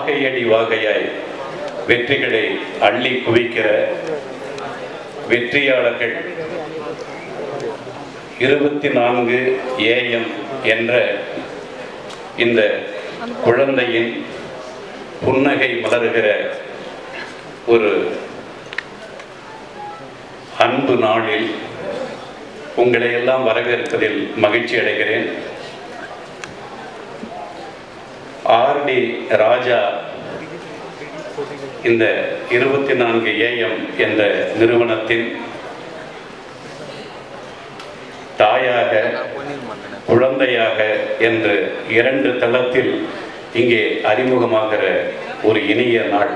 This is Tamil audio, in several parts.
வாகையடி வாகையாய் வெற்றிகளை அள்ளி குவிக்கிற வெற்றியாளர்கள் இருபத்தி நான்கு ஏஎம் என்ற இந்த குழந்தையின் புன்னகை மலருகிற ஒரு அன்பு நாளில் உங்களை எல்லாம் வரவேற்பதில் மகிழ்ச்சி அடைகிறேன் ஆர்டி ராஜா இந்த இருபத்தி நான்கு ஏஎம் என்ற நிறுவனத்தின் தாயாக குழந்தையாக என்று இரண்டு தளத்தில் இங்கே அறிமுகமாகிற ஒரு இனிய நாள்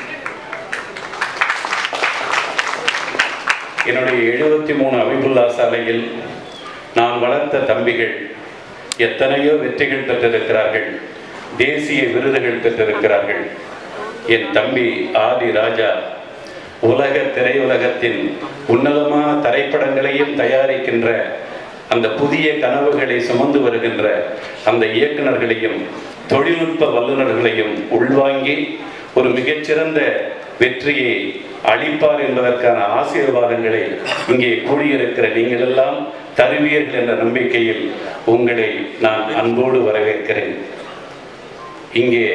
என்னுடைய எழுபத்தி மூணு அபிபுல்லா சாலையில் நான் வளர்த்த தம்பிகள் எத்தனையோ வெற்றிகள் பெற்றிருக்கிறார்கள் தேசிய விருதுகள் பெற்றிருக்கிறார்கள் என் தம்பி ஆதி ராஜா உலக திரையுலகத்தின் உன்னதமான திரைப்படங்களையும் தயாரிக்கின்ற அந்த புதிய கனவுகளை சுமந்து வருகின்ற அந்த இயக்குனர்களையும் தொழில்நுட்ப வல்லுநர்களையும் உள்வாங்கி ஒரு மிகச்சிறந்த வெற்றியை அளிப்பார் என்பதற்கான ஆசீர்வாதங்களை இங்கே கூடியிருக்கிற நீங்கள் எல்லாம் தருவீர்கள் என்ற நம்பிக்கையில் உங்களை நான் அன்போடு வரவேற்கிறேன் இங்கே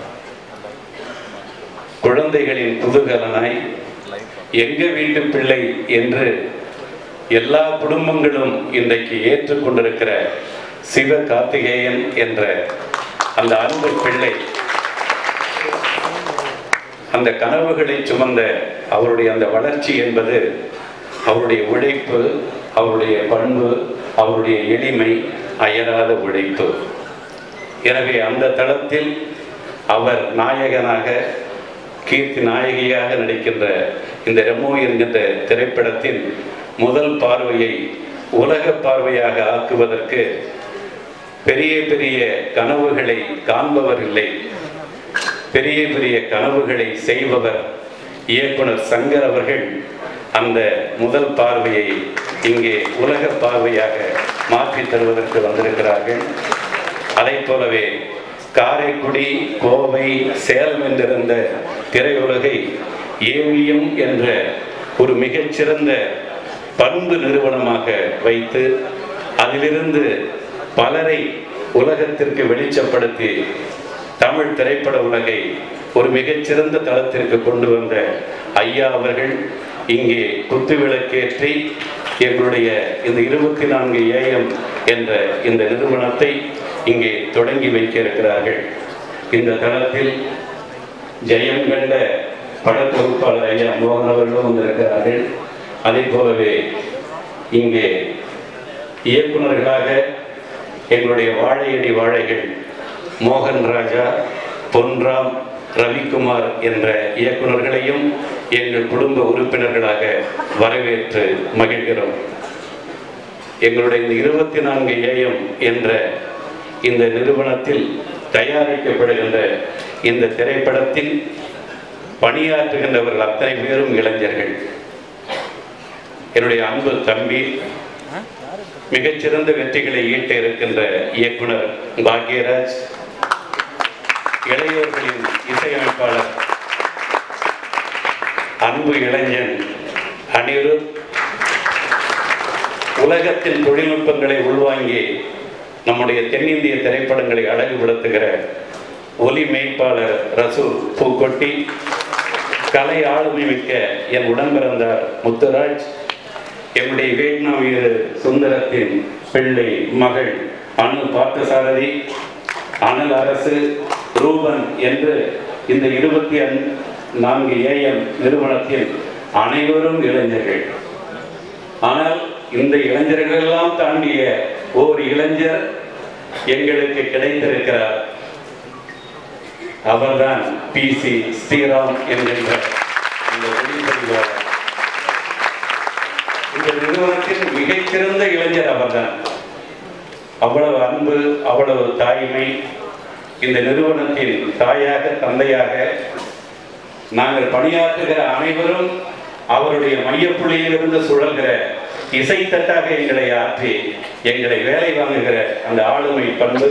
குழந்தைகளின் குதூகலனாய் எங்க வீட்டு பிள்ளை என்று எல்லா குடும்பங்களும் இன்றைக்கு ஏற்றுக்கொண்டிருக்கிற சிவ கார்த்திகேயன் என்ற அந்த அன்பு பிள்ளை அந்த கனவுகளை சுமந்த அவருடைய அந்த வளர்ச்சி என்பது அவருடைய உழைப்பு அவருடைய பண்பு அவருடைய எளிமை அயராத உழைப்பு எனவே அந்த தளத்தில் அவர் நாயகனாக கீர்த்தி நாயகியாக நடிக்கின்ற இந்த ரெமோ என்கின்ற திரைப்படத்தின் முதல் பார்வையை உலக பார்வையாக ஆக்குவதற்கு பெரிய பெரிய கனவுகளை காண்பவர் இல்லை பெரிய பெரிய கனவுகளை செய்பவர் இயக்குனர் சங்கர் அவர்கள் அந்த முதல் பார்வையை இங்கே உலக பார்வையாக மாற்றி தருவதற்கு வந்திருக்கிறார்கள் அதை போலவே காரைக்குடி கோவை சேலம் என்றிருந்த திரையுலகை ஏவிஎம் என்ற ஒரு மிகச்சிறந்த பண்பு நிறுவனமாக வைத்து அதிலிருந்து பலரை உலகத்திற்கு வெளிச்சப்படுத்தி தமிழ் திரைப்பட உலகை ஒரு மிகச்சிறந்த தளத்திற்கு கொண்டு வந்த ஐயா அவர்கள் இங்கே குத்துவிளக்கேற்றி எங்களுடைய இந்த இருபத்தி நான்கு ஏஎம் என்ற இந்த நிறுவனத்தை இங்கே தொடங்கி வைக்க இருக்கிறார்கள் இந்த தளத்தில் ஜெயம் கண்ட படத்தொகுப்பாளர் ஐயா மோகன் அவர்களும் வந்திருக்கிறார்கள் அதே போலவே இங்கே இயக்குநர்களாக எங்களுடைய வாழையடி வாழைகள் மோகன் ராஜா பொன்ராம் ரவிக்குமார் என்ற இயக்குநர்களையும் எங்கள் குடும்ப உறுப்பினர்களாக வரவேற்று மகிழ்கிறோம் எங்களுடைய இந்த இருபத்தி நான்கு ஏஎம் என்ற இந்த நிறுவனத்தில் தயாரிக்கப்படுகின்ற இந்த திரைப்படத்தில் பணியாற்றுகின்றவர்கள் அத்தனை பேரும் இளைஞர்கள் என்னுடைய அன்பு தம்பி மிகச்சிறந்த வெற்றிகளை ஈட்ட இருக்கின்ற இயக்குனர் பாக்யராஜ் இளையோர்களின் இசையமைப்பாளர் அன்பு இளைஞன் அனிருத் உலகத்தின் தொழில்நுட்பங்களை உள்வாங்கி நம்முடைய தென்னிந்திய திரைப்படங்களை அழகுபடுத்துகிற ஒலி மேய்ப்பாளர் ரசூல் பூக்கொட்டி கலை ஆளுமை மிக்க என் உடன் பிறந்தார் முத்துராஜ் என்னுடைய வியட்நாம் வீடு சுந்தரத்தின் பிள்ளை மகள் அனு பார்த்தசாரதி அனல் அரசு ரூபன் என்று இந்த இருபத்தி நான்கு ஏஎம் நிறுவனத்தில் அனைவரும் இளைஞர்கள் ஆனால் இந்த இளைஞர்கள் எல்லாம் தாண்டிய ஓர் இளைஞர் எங்களுக்கு கிடைத்திருக்கிறார் அவர்தான் பி சி ஸ்ரீராம் என்கின்ற இந்த ஒளிப்பதிவாளர் இந்த நிறுவனத்தின் மிகச்சிறந்த இளைஞர் அவர்தான் அவ்வளவு அன்பு அவ்வளவு தாய்மை இந்த நிறுவனத்தின் தாயாக தந்தையாக நாங்கள் பணியாற்றுகிற அனைவரும் அவருடைய மையப்புள்ளியிலிருந்து சுழல்கிற இசைத்தட்டாக எங்களை ஆற்றி எங்களை வேலை வாங்குகிற அந்த ஆளுமை பண்பு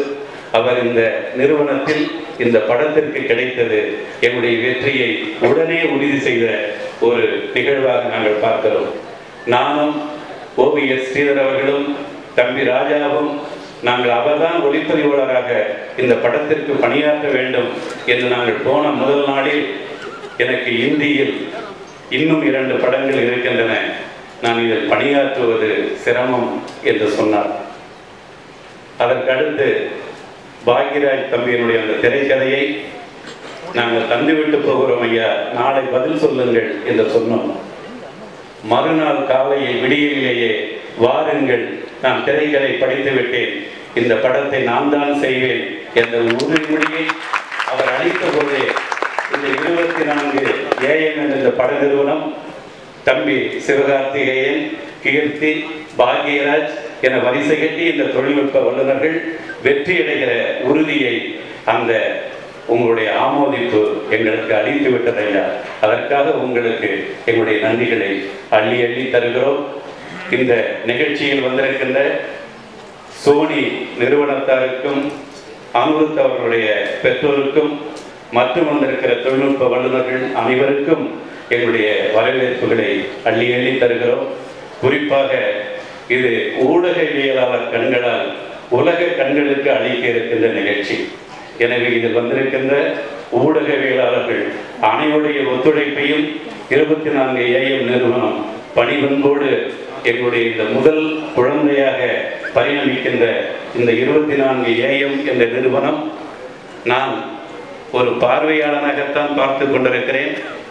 அவர் இந்த நிறுவனத்தில் இந்த படத்திற்கு கிடைத்தது எங்களுடைய வெற்றியை உடனே உறுதி செய்த ஒரு நிகழ்வாக நாங்கள் பார்க்கிறோம் நானும் ஓபிஎஸ் ஸ்ரீதர் அவர்களும் தம்பி ராஜாவும் நாங்கள் அவர்தான் ஒளிப்பதிவாளராக இந்த படத்திற்கு பணியாற்ற வேண்டும் என்று நாங்கள் போன முதல் நாளில் எனக்கு இந்தியில் இன்னும் இரண்டு படங்கள் இருக்கின்றன நான் இதில் பணியாற்றுவது சிரமம் என்று சொன்னார் அதற்கு அடுத்து பாக்யராஜ் தம்பியினுடைய அந்த திரைக்கதையை நாங்கள் தந்துவிட்டு போகிறோம் ஐயா நாளை பதில் சொல்லுங்கள் என்று சொன்னோம் மறுநாள் காலையில் விடியலிலேயே வாருங்கள் நான் திரைக்கதை படித்து விட்டேன் இந்த படத்தை நான் தான் செய்வேன் என்ற உறுதிமொழியை அவர் அளித்த போதே இந்த இருபத்தி நான்கு ஏஎம் என்ற இந்த பட நிறுவனம் தம்பி சிவகார்த்திகேயன் கீர்த்தி பாக்யராஜ் என வரிசை கட்டி இந்த தொழில்நுட்ப வல்லுநர்கள் வெற்றியடைகிற உறுதியை அந்த உங்களுடைய ஆமோதிப்பு எங்களுக்கு அளித்து விட்டதையா அதற்காக உங்களுக்கு எங்களுடைய நன்றிகளை அள்ளி அள்ளி தருகிறோம் இந்த நிகழ்ச்சியில் வந்திருக்கின்ற சோனி நிறுவனத்தாருக்கும் அனுருத் அவர்களுடைய பெற்றோருக்கும் மற்றும் வந்திருக்கிற தொழில்நுட்ப வல்லுநர்கள் அனைவருக்கும் எங்களுடைய வரவேற்புகளை அள்ளி அள்ளி தருகிறோம் குறிப்பாக இது ஊடகவியலாளர் கண்களால் உலக கண்களுக்கு அளிக்க இருக்கின்ற நிகழ்ச்சி எனவே இதில் வந்திருக்கின்ற ஊடகவியலாளர்கள் அனைவருடைய ஒத்துழைப்பையும் இருபத்தி நான்கு ஏஎம் நிறுவனம் பணிவன்போடு எங்களுடைய இந்த முதல் குழந்தையாக பரிணமிக்கின்ற இந்த இருபத்தி நான்கு ஏஎம் என்ற நிறுவனம் நான் ஒரு பார்வையாளனாகத்தான் பார்த்து கொண்டிருக்கிறேன்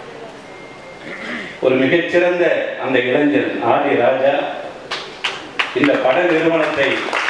ஒரு மிகச்சிறந்த அந்த இளைஞன் ஆதி ராஜா இந்த பட நிறுவனத்தை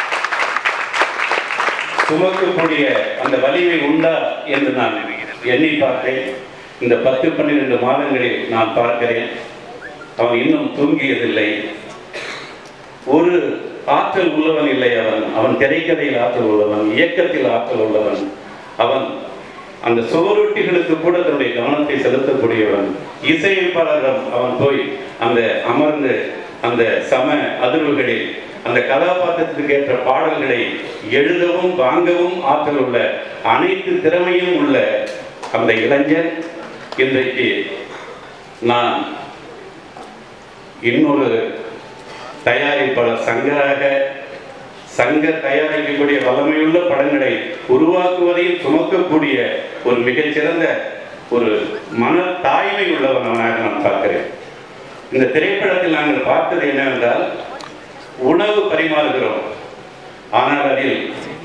சுமக்கக்கூடிய அந்த வலிமை உண்டா என்று நான் எண்ணி பார்த்தேன் இந்த பத்து பன்னிரண்டு மாதங்களில் நான் பார்க்கிறேன் அவன் இன்னும் தூங்கியதில்லை ஒரு ஆற்றல் உள்ளவன் இல்லை அவன் அவன் திரைக்கதையில் ஆற்றல் உள்ளவன் இயக்கத்தில் ஆற்றல் உள்ளவன் அவன் அந்த சுவரொட்டிகளுக்கு கூட தன்னுடைய கவனத்தை செலுத்தக்கூடியவன் இசையமைப்பாளரிடம் அவன் போய் அந்த அமர்ந்து அந்த சம அதிர்வுகளில் அந்த கதாபாத்திரத்துக்கு ஏற்ற பாடல்களை எழுதவும் வாங்கவும் ஆற்றல் உள்ள அனைத்து திறமையும் உள்ள அந்த இளைஞன் இன்றைக்கு நான் இன்னொரு தயாரிப்பாளர் சங்கராக சங்க தயாரிக்கக்கூடிய வல்லமையுள்ள படங்களை உருவாக்குவதையும் சுமக்கக்கூடிய ஒரு மிகச்சிறந்த ஒரு மன தாய்மை உள்ளவனாக நான் பார்க்கிறேன் இந்த திரைப்படத்தில் நாங்கள் பார்த்தது என்னவென்றால் உணவு பரிமாறுகிறோம் ஆனால் அதில்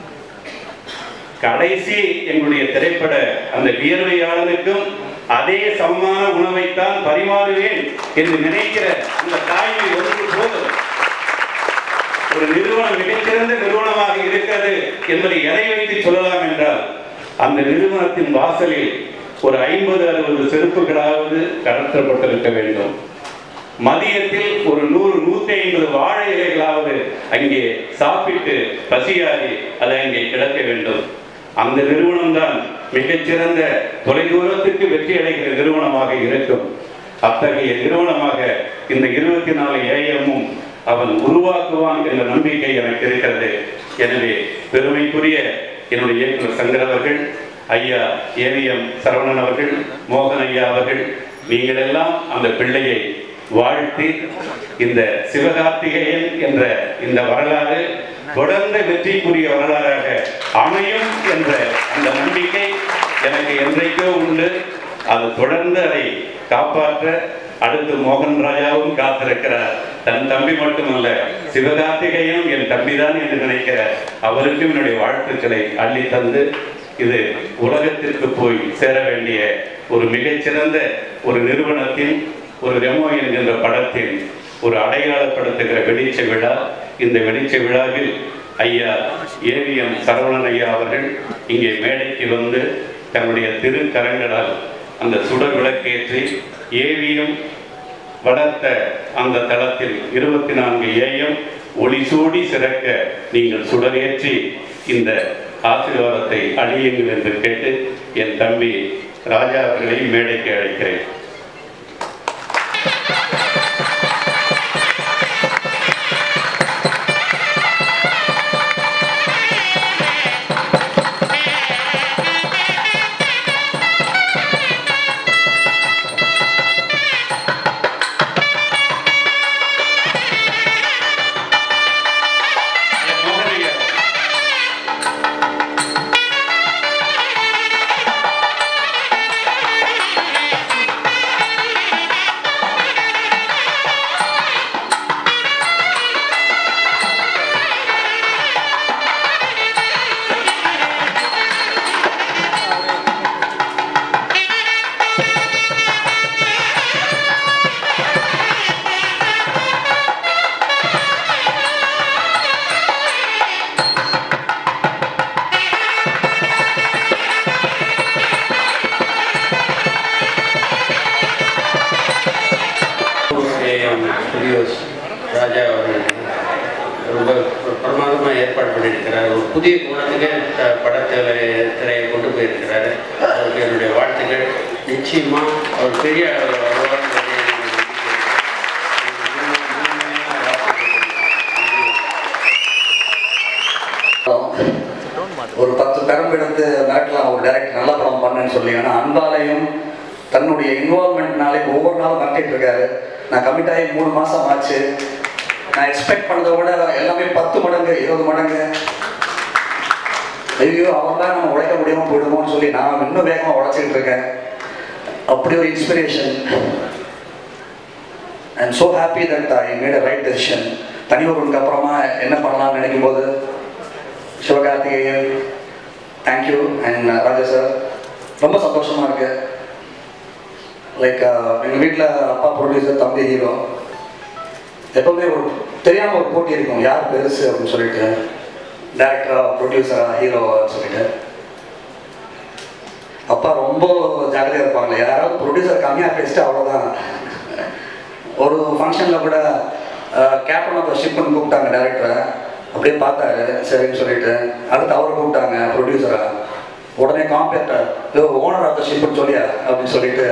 கடைசி எங்களுடைய திரைப்பட அந்த வியர்வையாளனுக்கும் அதே சமமான உணவைத்தான் பரிமாறுவேன் என்று நினைக்கிற அந்த தாய்மை ஒன்று போதும் ஒரு நிறுவனம் மிகச்சிறந்த நிறுவனமாக இருக்கிறது என்பதை எதை வைத்து சொல்லலாம் என்றால் அந்த நிறுவனத்தின் வாசலில் ஒரு ஐம்பது அறுபது செருப்புகளாவது கடற்றப்பட்டிருக்க வேண்டும் மதியத்தில் ஒரு நூறு நூத்தி ஐம்பது வாழை இலைகளாவது அங்கே சாப்பிட்டு பசியாகி அதை அங்கே கிடக்க வேண்டும் அந்த நிறுவனம் தான் மிகச்சிறந்த தொலைதூரத்துக்கு வெற்றி அடைகிற நிறுவனமாக இருக்கும் அத்தகைய நிறுவனமாக இந்த இருபத்தி நாலு ஏஎம்மும் அவன் உருவாக்குவான் என்ற நம்பிக்கை எனக்கு இருக்கிறது எனவே பெருமைக்குரிய என்னுடைய இயக்குனர் சங்கர் அவர்கள் ஐயா ஏவிஎம் சரவணன் அவர்கள் மோகன் ஐயா அவர்கள் நீங்கள் எல்லாம் அந்த பிள்ளையை வாழ்த்தி இந்த சிவகார்த்திகேயன் என்ற இந்த வரலாறு தொடர்ந்த வெற்றிக்குரிய வரலாறாக அமையும் என்ற அந்த நம்பிக்கை எனக்கு என்றைக்கோ உண்டு அது தொடர்ந்து அதை காப்பாற்ற அடுத்து மோகன் ராஜாவும் காத்திருக்கிறார் தன் தம்பி மட்டுமல்ல சிவகார்த்திகேயனும் என் தம்பிதான் என்று நினைக்கிற அவருக்கும் என்னுடைய வாழ்த்துக்களை அள்ளி தந்து இது உலகத்திற்கு போய் சேர வேண்டிய ஒரு மிகச்சிறந்த ஒரு நிறுவனத்தின் ஒரு ரெமோ என்கின்ற படத்தின் ஒரு அடையாளப்படுத்துகிற வெளிச்ச விழா இந்த வெளிச்ச விழாவில் ஐயா ஏவிஎம் சரவணன் ஐயா அவர்கள் இங்கே மேடைக்கு வந்து தன்னுடைய திருக்கரங்களால் அந்த சுடர் விளக்கேற்றி ஏவிஎம் வளர்த்த அந்த தளத்தில் இருபத்தி நான்கு ஏஎம் ஒளி சூடி சிறக்க நீங்கள் சுடரேற்றி இந்த ஆசீர்வாதத்தை அழியுங்கள் என்று கேட்டு என் தம்பி ராஜா அவர்களை மேடைக்கு அழைக்கிறேன் ஏற்பாடு பண்ணியிருக்கிறார் ஒரு புதிய கோணத்துக்கு த- படத்திரை திரையை கொண்டு போயிருக்கிறாரு அவருக்கு என்னுடைய வாழ்த்துக்கள் நிச்சயமா அவர் பெரிய அளவில் வருவார்ன்றதை எனக்கு நம்பிக்கை இருக்கு. முழுமையான வாழ்த்துக்கள். ஒரு பத்து பெரம் எடுத்து மிரட்டலாம் ஒரு டைரக்டர் நல்ல படம் பண்ணேன்னு சொல்லி ஆனால் அன்பாலையும் தன்னுடைய இன்வால்மெண்ட்னாலே ஒவ்வொரு நாளும் மிரட்டிட்டு இருக்காரு நான் கமிட் ஆகி மூணு மாசம் ஆச்சு நான் எக்ஸ்பெக்ட் பண்ணதை விட எல்லாமே பத்து மடங்கு இருபது மடங்கு ஐயோ அவங்களாம் நம்ம உழைக்க முடியாம போயிடுமோன்னு சொல்லி நான் இன்னும் வேகமாக உழைச்சிட்டு இருக்கேன் அப்படி ஒரு inspiration I am so happy that I made a right decision தனி ஒருவனுக்கு அப்புறமா என்ன பண்ணலாம்னு நினைக்கும் போது Sivakarthikeyan thank you and Raja sir ரொம்ப சந்தோஷமா இருக்கு லைக் எங்கள் வீட்டில் அப்பா ப்ரொடியூசர் தம்பி ஹீரோ எப்பவுமே ஒரு தெரியாம ஒரு போட்டி இருக்கும் யார் பெருசு அப்படின்னு சொல்லிட்டு டேரக்டரா ப்ரொடியூசரா ஹீரோவா சொல்லிட்டு அப்பா ரொம்ப ஜாகிரதையா இருப்பாங்க யாராவது ப்ரொடியூசர் கம்மியாக பேசிட்டு அவ்வளோதான் ஒரு ஃபங்க்ஷனில் கூட கேப்டன் ஆஃப் த ஷிப்னு கூப்பிட்டாங்க டேரக்டரை அப்படியே பார்த்தாரு சரின்னு சொல்லிட்டு அடுத்து அவரை கூப்பிட்டாங்க ப்ரொடியூசரை உடனே காம்பேக்டர் இதோ ஓனர் ஆஃப் த ஷிப்னு சொல்லியா அப்படின்னு சொல்லிட்டு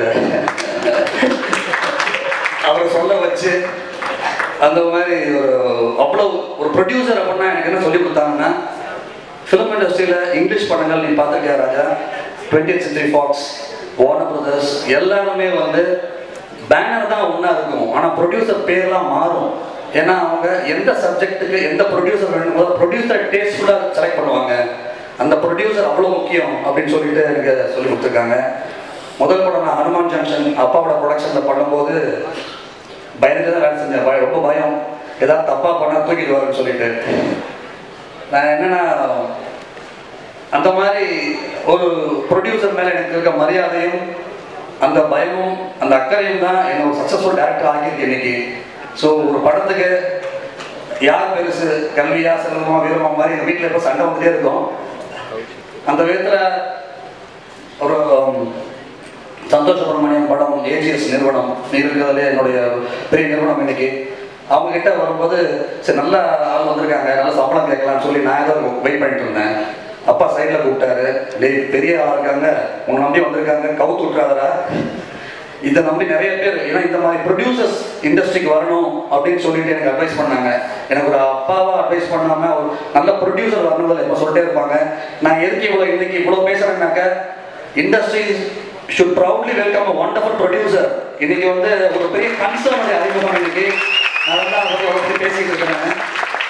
அவரை சொல்ல வச்சு அந்த மாதிரி ஒரு அவ்வளோ ஒரு ப்ரொடியூசர் அப்படின்னா எனக்கு என்ன சொல்லி கொடுத்தாங்கன்னா ஃபிலிம் இண்டஸ்ட்ரியில் இங்கிலீஷ் படங்கள் நீ பார்த்துருக்கியா Raja Twenty Century Fox Warner Brothers எல்லாருமே வந்து பேனர் தான் ஒன்றா இருக்கும் ஆனால் ப்ரொடியூசர் பேர்லாம் மாறும் ஏன்னா அவங்க எந்த சப்ஜெக்ட்டுக்கு எந்த ப்ரொடியூசர் வேணுமோ ப்ரொடியூசர் டேஸ்ட்ஃபுல்லாக செலக்ட் பண்ணுவாங்க அந்த ப்ரொடியூசர் அவ்வளோ முக்கியம் அப்படின்னு சொல்லிட்டு எனக்கு சொல்லி கொடுத்துருக்காங்க முதல் படம் நான் ஹனுமான் ஜங்ஷன் அப்பாவோட ப்ரொடக்ஷனில் பண்ணும்போது பயந்துட்டு தான் வேலை செஞ்சேன் பய- ரொம்ப பயம் ஏதாவது தப்பாக பண்ணால் தூக்கிடுவாருன்னு சொல்லிட்டு நான் என்னன்னா அந்த மாதிரி ஒரு ப்ரொடியூசர் மேலே எனக்கு இருக்க மரியாதையும் அந்த பயமும் அந்த அக்கறையும் தான் என்னை ஒரு சக்ஸஸ்ஃபுல் டேரக்டர் ஆகியிருக்கு இன்னைக்கு ஸோ ஒரு படத்துக்கு யார் பெருசு கல்வியா செல்வமா வீரமா மாதிரி எங்கள் வீட்டில் இப்போ சண்டை வந்துட்டே இருக்கும் அந்த விதத்தில் ஒரு உம், சந்தோஷ சுப்பிரமணியம் படம் ஏஜிஎஸ் நிறுவனம் இருக்கிறதுலே என்னுடைய பெரிய நிறுவனம் இன்னைக்கு அவங்க கிட்ட வரும்போது சரி நல்ல ஆள் வந்திருக்காங்க நல்ல சம்பளம் கேட்கலாம்னு சொல்லி நான் ஏதோ வெயிட் பண்ணிட்டு இருந்தேன் அப்பா சைடில் கூப்பிட்டாரு டேய் பெரிய ஆள் இருக்காங்க உன்னை நம்பி வந்திருக்காங்க கவுத்து விட்றாதடா இதை நம்பி நிறைய பேர் ஏன்னா இந்த மாதிரி ப்ரொடியூசர்ஸ் இண்டஸ்ட்ரிக்கு வரணும் அப்படின்னு சொல்லிட்டு எனக்கு அட்வைஸ் பண்ணாங்க எனக்கு ஒரு அப்பாவா அட்வைஸ் பண்ணாம ஒரு நல்ல ப்ரொடியூசர் வரணும்ல இப்போ சொல்லிட்டே இருப்பாங்க நான் எதுக்கு இவ்வளோ இன்னைக்கு இவ்வளோ பேசுறேன்னாக்க industry should proudly welcome a wonderful producer இன்னைக்கு வந்து ஒரு பெரிய கன்சர்ன் அறிமுகம் இன்னைக்கு நான் வந்து அதை பத்தி பேசிட்டு இருக்கிறேன்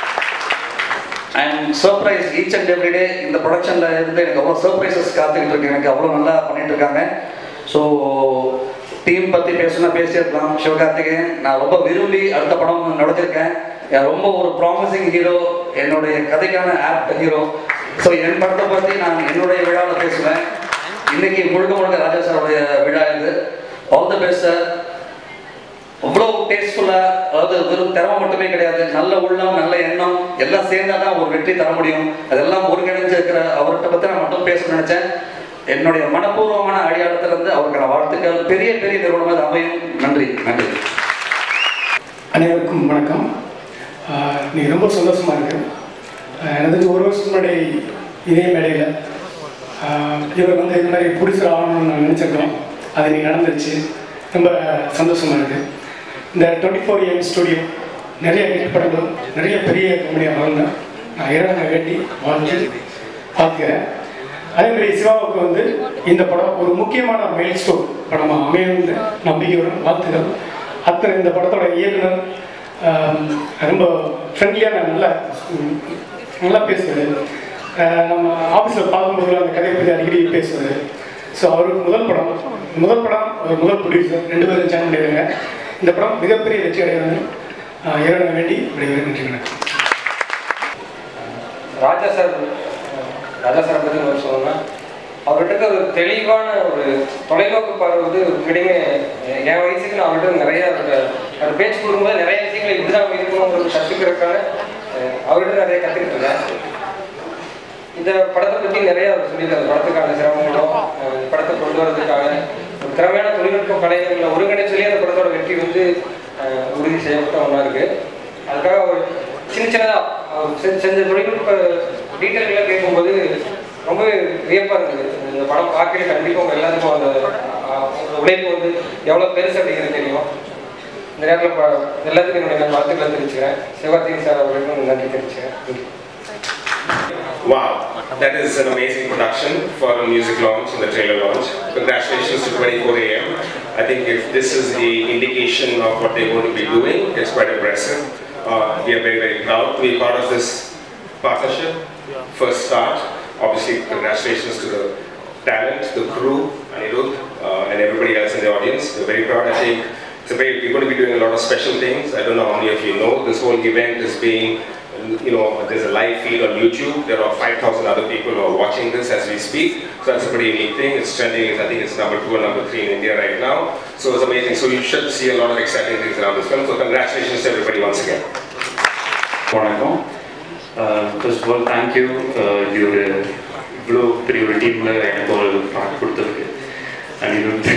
I am surprise each and every day இந்த ப்ரொடக்ஷனில் இருந்து எனக்கு அவ்வளோ சர்ப்ரைசஸ் காத்துக்கிட்டு இருக்கு எனக்கு அவ்வளோ நல்லா பண்ணிட்டு இருக்காங்க ஸோ டீம் பற்றி பேசுனா பேசியிருக்கலாம் சிவகார்த்திகேயன் நான் ரொம்ப விரும்பி அடுத்த படம் நடிச்சிருக்கேன் என் ரொம்ப ஒரு ப்ராமிசிங் ஹீரோ என்னுடைய கதைக்கான ஆப்ட் ஹீரோ ஸோ என் படத்தை பற்றி நான் என்னுடைய விழாவில் பேசுவேன் இன்னைக்கு முழுக்க முழுக்க ராஜா சாரோடைய விழா இது ஆல் த பெஸ்ட் சார் அவ்வளோ டேஸ்ட்ஃபுல்லாக அதாவது வெறும் திறமை மட்டுமே கிடையாது நல்ல உள்ளம் நல்ல எண்ணம் எல்லாம் சேர்ந்தா தான் ஒரு வெற்றி தர முடியும் அதெல்லாம் ஒருங்கிணைஞ்சு இருக்கிற அவர்கிட்ட பற்றி நான் மட்டும் பேசணும்னு நினச்சேன் என்னுடைய மனப்பூர்வமான அடையாளத்திலிருந்து அவருக்கான வாழ்த்துக்கள் பெரிய பெரிய நிறுவனம் அது அமையும் நன்றி நன்றி அனைவருக்கும் வணக்கம் ஆஹ் இன்னைக்கு ரொம்ப சந்தோஷமா இருக்கு ஆஹ் எனக்கு தெரிஞ்சு ஒரு வருஷத்துக்கு முன்னாடி இதே மேடையில் ஆஹ் இவர் வந்து இந்த மாதிரி ப்ரொடியூசர் ஆகணும்னு நான் நினச்சிருக்கோம் அது இன்னைக்கு நடந்துருச்சு ரொம்ப சந்தோஷமா இருக்கு இந்த டுவெண்ட்டி ஃபோர் எம் ஸ்டுடியோ நிறைய ஹிட் படங்கள் நிறைய பெரிய கம்பெனியாக வளர்ந்து நான் இறைவனை வேண்டி வாழ்ந்து பார்த்துக்கிறேன் அதே மாதிரி சிவாவுக்கு வந்து இந்த படம் ஒரு முக்கியமான மைல் ஸ்டோன் படமாக அமையும் நம்பிக்கையுடன் வாழ்த்துக்கள் அத்தனை இந்த படத்தோட இயக்குனர் ஆம், ரொம்ப ஃப்ரெண்ட்லியான நல்லா ம், நல்லா பேசுவார் நம்ம ஆஃபீஸில் பார்க்கும்போது அந்த கதையை பற்றி அடிக்கடி பேசுவார் ஸோ அவருக்கு முதல் படம் முதல் படம் ஒரு முதல் ப்ரொடியூசர் ரெண்டு பேரும் ஜாயின் பண்ணிடுறாங்க இந்த படம் மிகப்பெரிய வெற்றி அடையணும் இறைவனை வேண்டி விடைபெறும் நன்றி வணக்கம் ராஜா சார் ராஜா சாரை பற்றி நம்ம சொல்லணும்னா அவர்கிட்ட ஒரு தெளிவான ஒரு தொலைநோக்கு பார்வை வந்து உண்மையுமே என் வயசுக்கு நான் அவர்கிட்ட நிறைய அவர்கிட்ட- அவர் பேச்சு கொடுக்கும்போது நிறைய விஷயங்களை இப்படிதான் இருக்கணுங்கிறது கற்றுக்கிறதுக்கான அவர்கிட்ட நிறைய கற்றுக்கிட்டு இருக்கேன் இந்த படத்தை பற்றி நிறைய அவர் சொல்லியிருக்காரு படத்துக்கான சிரமங்களும் அஹ் இந்த படத்தை கொண்டு வரதுக்காக ஒரு திறமையான தொழில்நுட்ப கலைஞர்களை ஒருங்கிணைச்சலே அந்த படத்தோட வெற்றி வந்து அஹ், உறுதி செய்யப்பட்ட ஒன்றா இருக்கு அதுக்காக ஒரு சின்ன சின்னதாக அவர் செ- செஞ்ச தொழில்நுட்ப டீட்டெயில்களாக கேட்கும்போது ரொம்பவே வியப்பாக இருந்தது இந்த படம் பார்க்கவே கண்டிப்பாக உங்க எல்லாத்துக்கும் அந்த ஆஹ், உங்க உழைப்பு வந்து எவ்வளோ பெருசு அப்படிங்கிறது தெரியும் இந்த நேரத்தில் இப்போ எல்லாத்துக்கும் என்னுடைய வாழ்த்துக்களை தெரிவிச்சுக்கிறேன் சிவகார்த்திகேயன் சார் அவர்களுக்கும் நன்றி தெரிவிச்சுக்கிறேன் Thank you. Wow, that is an amazing production for a music launch and the trailer launch. Congratulations to 24 AM. I think if this is the indication of what they're going to be doing, it's quite impressive. Uh, we are very, very proud to be part of this partnership. First start, obviously, congratulations to the talent, the crew, Anirudh, uh, and everybody else in the audience. We're very proud. I think it's a very, we're going to be doing a lot of special things. I don't know how many of you know. This whole event is being you know, there's a live feed on YouTube. There are 5,000 other people who are watching this as we speak. So that's a pretty unique thing. It's trending. I think it's number two or number three in India right now. So it's amazing. So you should see a lot of exciting things around this film. So congratulations to everybody once again. வணக்கம் ஃபர்ஸ்ட் ஆஃப் ஆல் தேங்க்யூ இது ஒரு இவ்வளோ பெரிய ஒரு டீமில் எனக்கு ஒரு பாட்டு கொடுத்ததுக்கு அனிருத்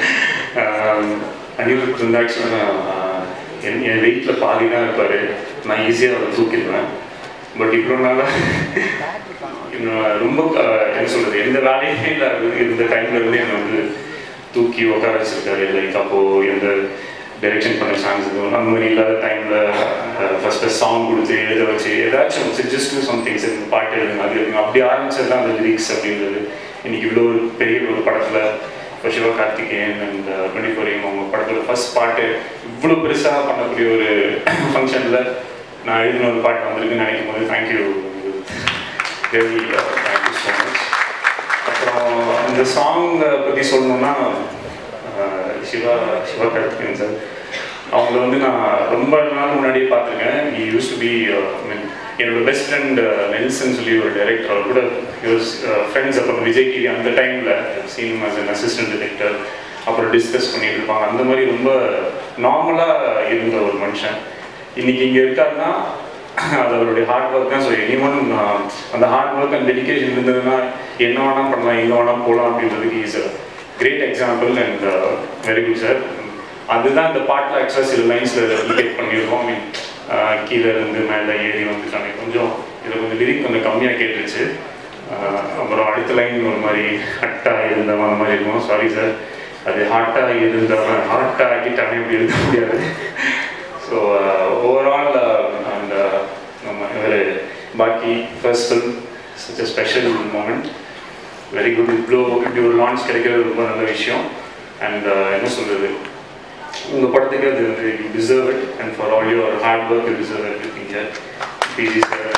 அனிருத் வந்து ஆக்சுவலாக என் என் வெயிட்டில் பாதி தான் இருப்பார் நான் ஈஸியாக அவரை தூக்கிடுவேன் பட் இவ்வளோ நாளாக இன்னும் ரொம்ப அஹ், என்ன சொல்கிறது எந்த வேலையுமே இல்லாத இந்த டைம்ல இருந்து என்னை வந்து தூக்கி உட்கார வச்சிருக்காரு லைக் அப்போது எந்த டைரக்ஷன் பண்ண சான்ஸ் இருக்கும் அந்த மாதிரி இல்லாத டைமில் ஃபர்ஸ்ட் ஃபஸ்ட் சாங் கொடுத்து எழுத வச்சு ஏதாச்சும் ஜஸ்ட் டூ சம்திங்ஸ் இந்த பாட்டு எழுதுங்க அது எழுதுங்க அப்படி ஆரம்பிச்சது தான் அந்த லிரிக்ஸ் அப்படின்றது இன்னைக்கு இவ்வளோ ஒரு பெரிய ஒரு படத்தில் இப்போ சிவகார்த்திகேயன் அண்ட் டுவெண்ட்டி ஃபோர் அவங்க படத்தில் ஃபர்ஸ்ட் பாட்டு இவ்வளோ பெருசாக பண்ணக்கூடிய ஒரு ஃபங்க்ஷனில் நான் எழுதின ஒரு பாட்டு வந்திருக்குன்னு நினைக்கும் போது தேங்க்யூ தேங்க்யூ ஸோ மச் அப்புறம் இந்த சாங் பற்றி சொல்லணும்னா அஹ், சிவா சிவா கார்த்திகேயன் சார் அவங்கள வந்து நான் ரொம்ப நாள் முன்னாடியே பார்த்துருக்கேன் he used to be mean என்னோட பெஸ்ட் ஃப்ரெண்ட் நெல்சன் சொல்லி ஒரு டைரக்டர் அவர் கூட யூஸ் ஃப்ரெண்ட்ஸ் அப்புறம் விஜய் டிவி அந்த டைமில் scene as an assistant director அப்புறம் டிஸ்கஸ் பண்ணிட்டு இருப்பாங்க அந்த மாதிரி ரொம்ப நார்மலாக இருந்த ஒரு மனுஷன் இன்னைக்கு இங்கே இருக்காருன்னா அது அவருடைய ஹார்ட் ஒர்க் தான் ஸோ எனி ஒன் அந்த ஹார்ட் ஒர்க் அண்ட் டெடிகேஷன் இருந்ததுன்னா என்ன வேணால் பண்ணலாம் எங்கே வேணால் போகலாம் அப்படின்றதுக்கு is great example and very good sir அதுதான் இந்த பாட்டில் ஆக்சுவலாக சில லைன்ஸில் ரெப்ளிகேட் பண்ணியிருக்கோம் மீன் கீழே இருந்து மேலே ஏறி வந்துட்டாங்க கொஞ்சம் இதில் கொஞ்சம் லிரிக் கொஞ்சம் கம்மியாக கேட்டுருச்சு ஆஹ் அப்புறம் அடுத்த லைன் ஒரு மாதிரி ஹட்டாக இருந்தவன் அந்த மாதிரி இருக்கும் சாரி சார் அது ஹார்ட்டாக இருந்தவன் ஹார்ட்டாக ஆக்கிட்டானே இப்படி இருக்க முடியாது ஸோ ஓவரால் அந்த நம்ம இவர் Bakki first film such a special moment very good இவ்வளோ இப்படி ஒரு லான்ச் கிடைக்கிறது ரொம்ப நல்ல விஷயம் அண்ட் என்ன சொல்கிறது உங்கள் படத்துக்கு அது வந்து you deserve it and for all your hard work you deserve everything here PG sir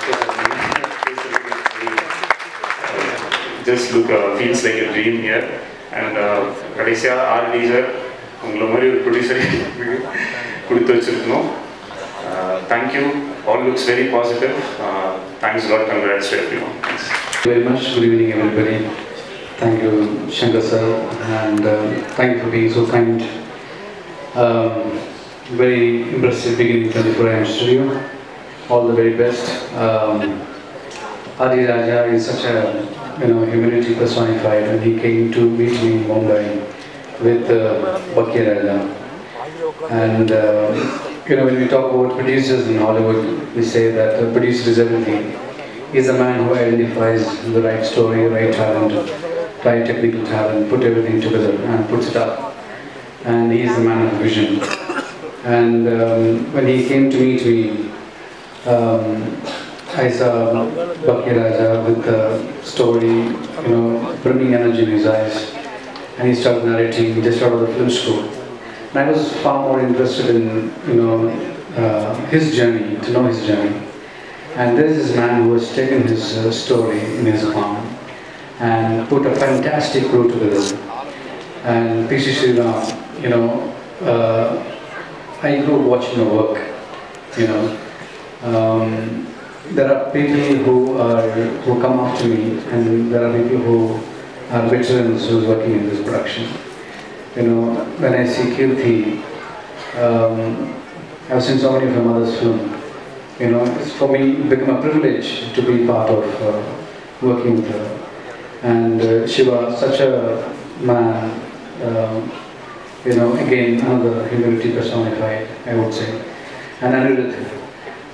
just look feels like a dream here and கடைசியாக ஆர்டி சார் உங்களை மாதிரி ஒரு ப்ரொடியூசர் கொடுத்து வச்சுருக்கணும் thank you all looks very positive thanks lot congrats to everyone thanks very much. Good evening, everybody. Thank you, Shankar sir, and um, thank you for being so kind. Um, very impressive beginning 24 AM studio. All the very best. Um, Adi Raja is such a you know humility personified, and he came to meet me in Mumbai with uh, Bakir Raja. And uh, you know when we talk about producers in Hollywood, we say that the producer is everything. He's a man who identifies the right story, right talent, right technical talent, put everything together and puts it up. And he is the man of vision. And um, when he came to meet me, um, I saw Baki Raja with the story, you know, brimming energy in his eyes. And he started narrating just out of the film school. And I was far more interested in, you know, uh, his journey, to know his journey. And there is this man who has taken his uh, story in his arm and put a fantastic crew together. And P.C. Sriram, you know, uh, I grew up watching your work, you know. Um, there are people who are who come after me, and there are people who are veterans who are working in this production. You know, when I see Kirti, um, I've seen so many of my mother's films. You know, it's for me become a privilege to be part of uh, working with her. And uh, Shiva, such a man, um, you know, again another humility personified, I would say. And Anirudh,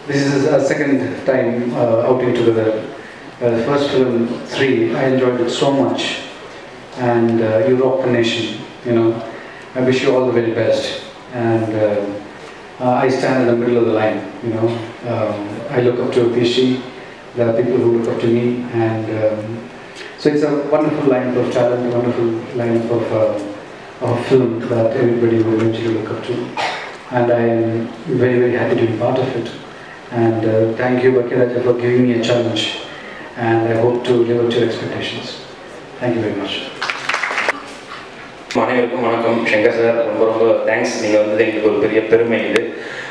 this is our second time uh, outing together. Uh, the first film, Three, I enjoyed it so much. And uh, you rock the nation, you know. I wish you all the very best. And uh, uh, I stand in the middle of the line, you know. Um, I look up to Pishi, there are people who look up to me, and um, so it's a wonderful lineup of talent, a wonderful lineup of, uh, of film that everybody will eventually look up to. And I'm very, very happy to be part of it. And uh, thank you, Bakiraja, for giving me a challenge. And I hope to live up to your expectations. Thank you very much. அனைவருக்கும் வணக்கம் சங்கர் சார் ரொம்ப ரொம்ப தேங்க்ஸ் நீங்கள் வந்தது எங்களுக்கு ஒரு பெரிய பெருமை இது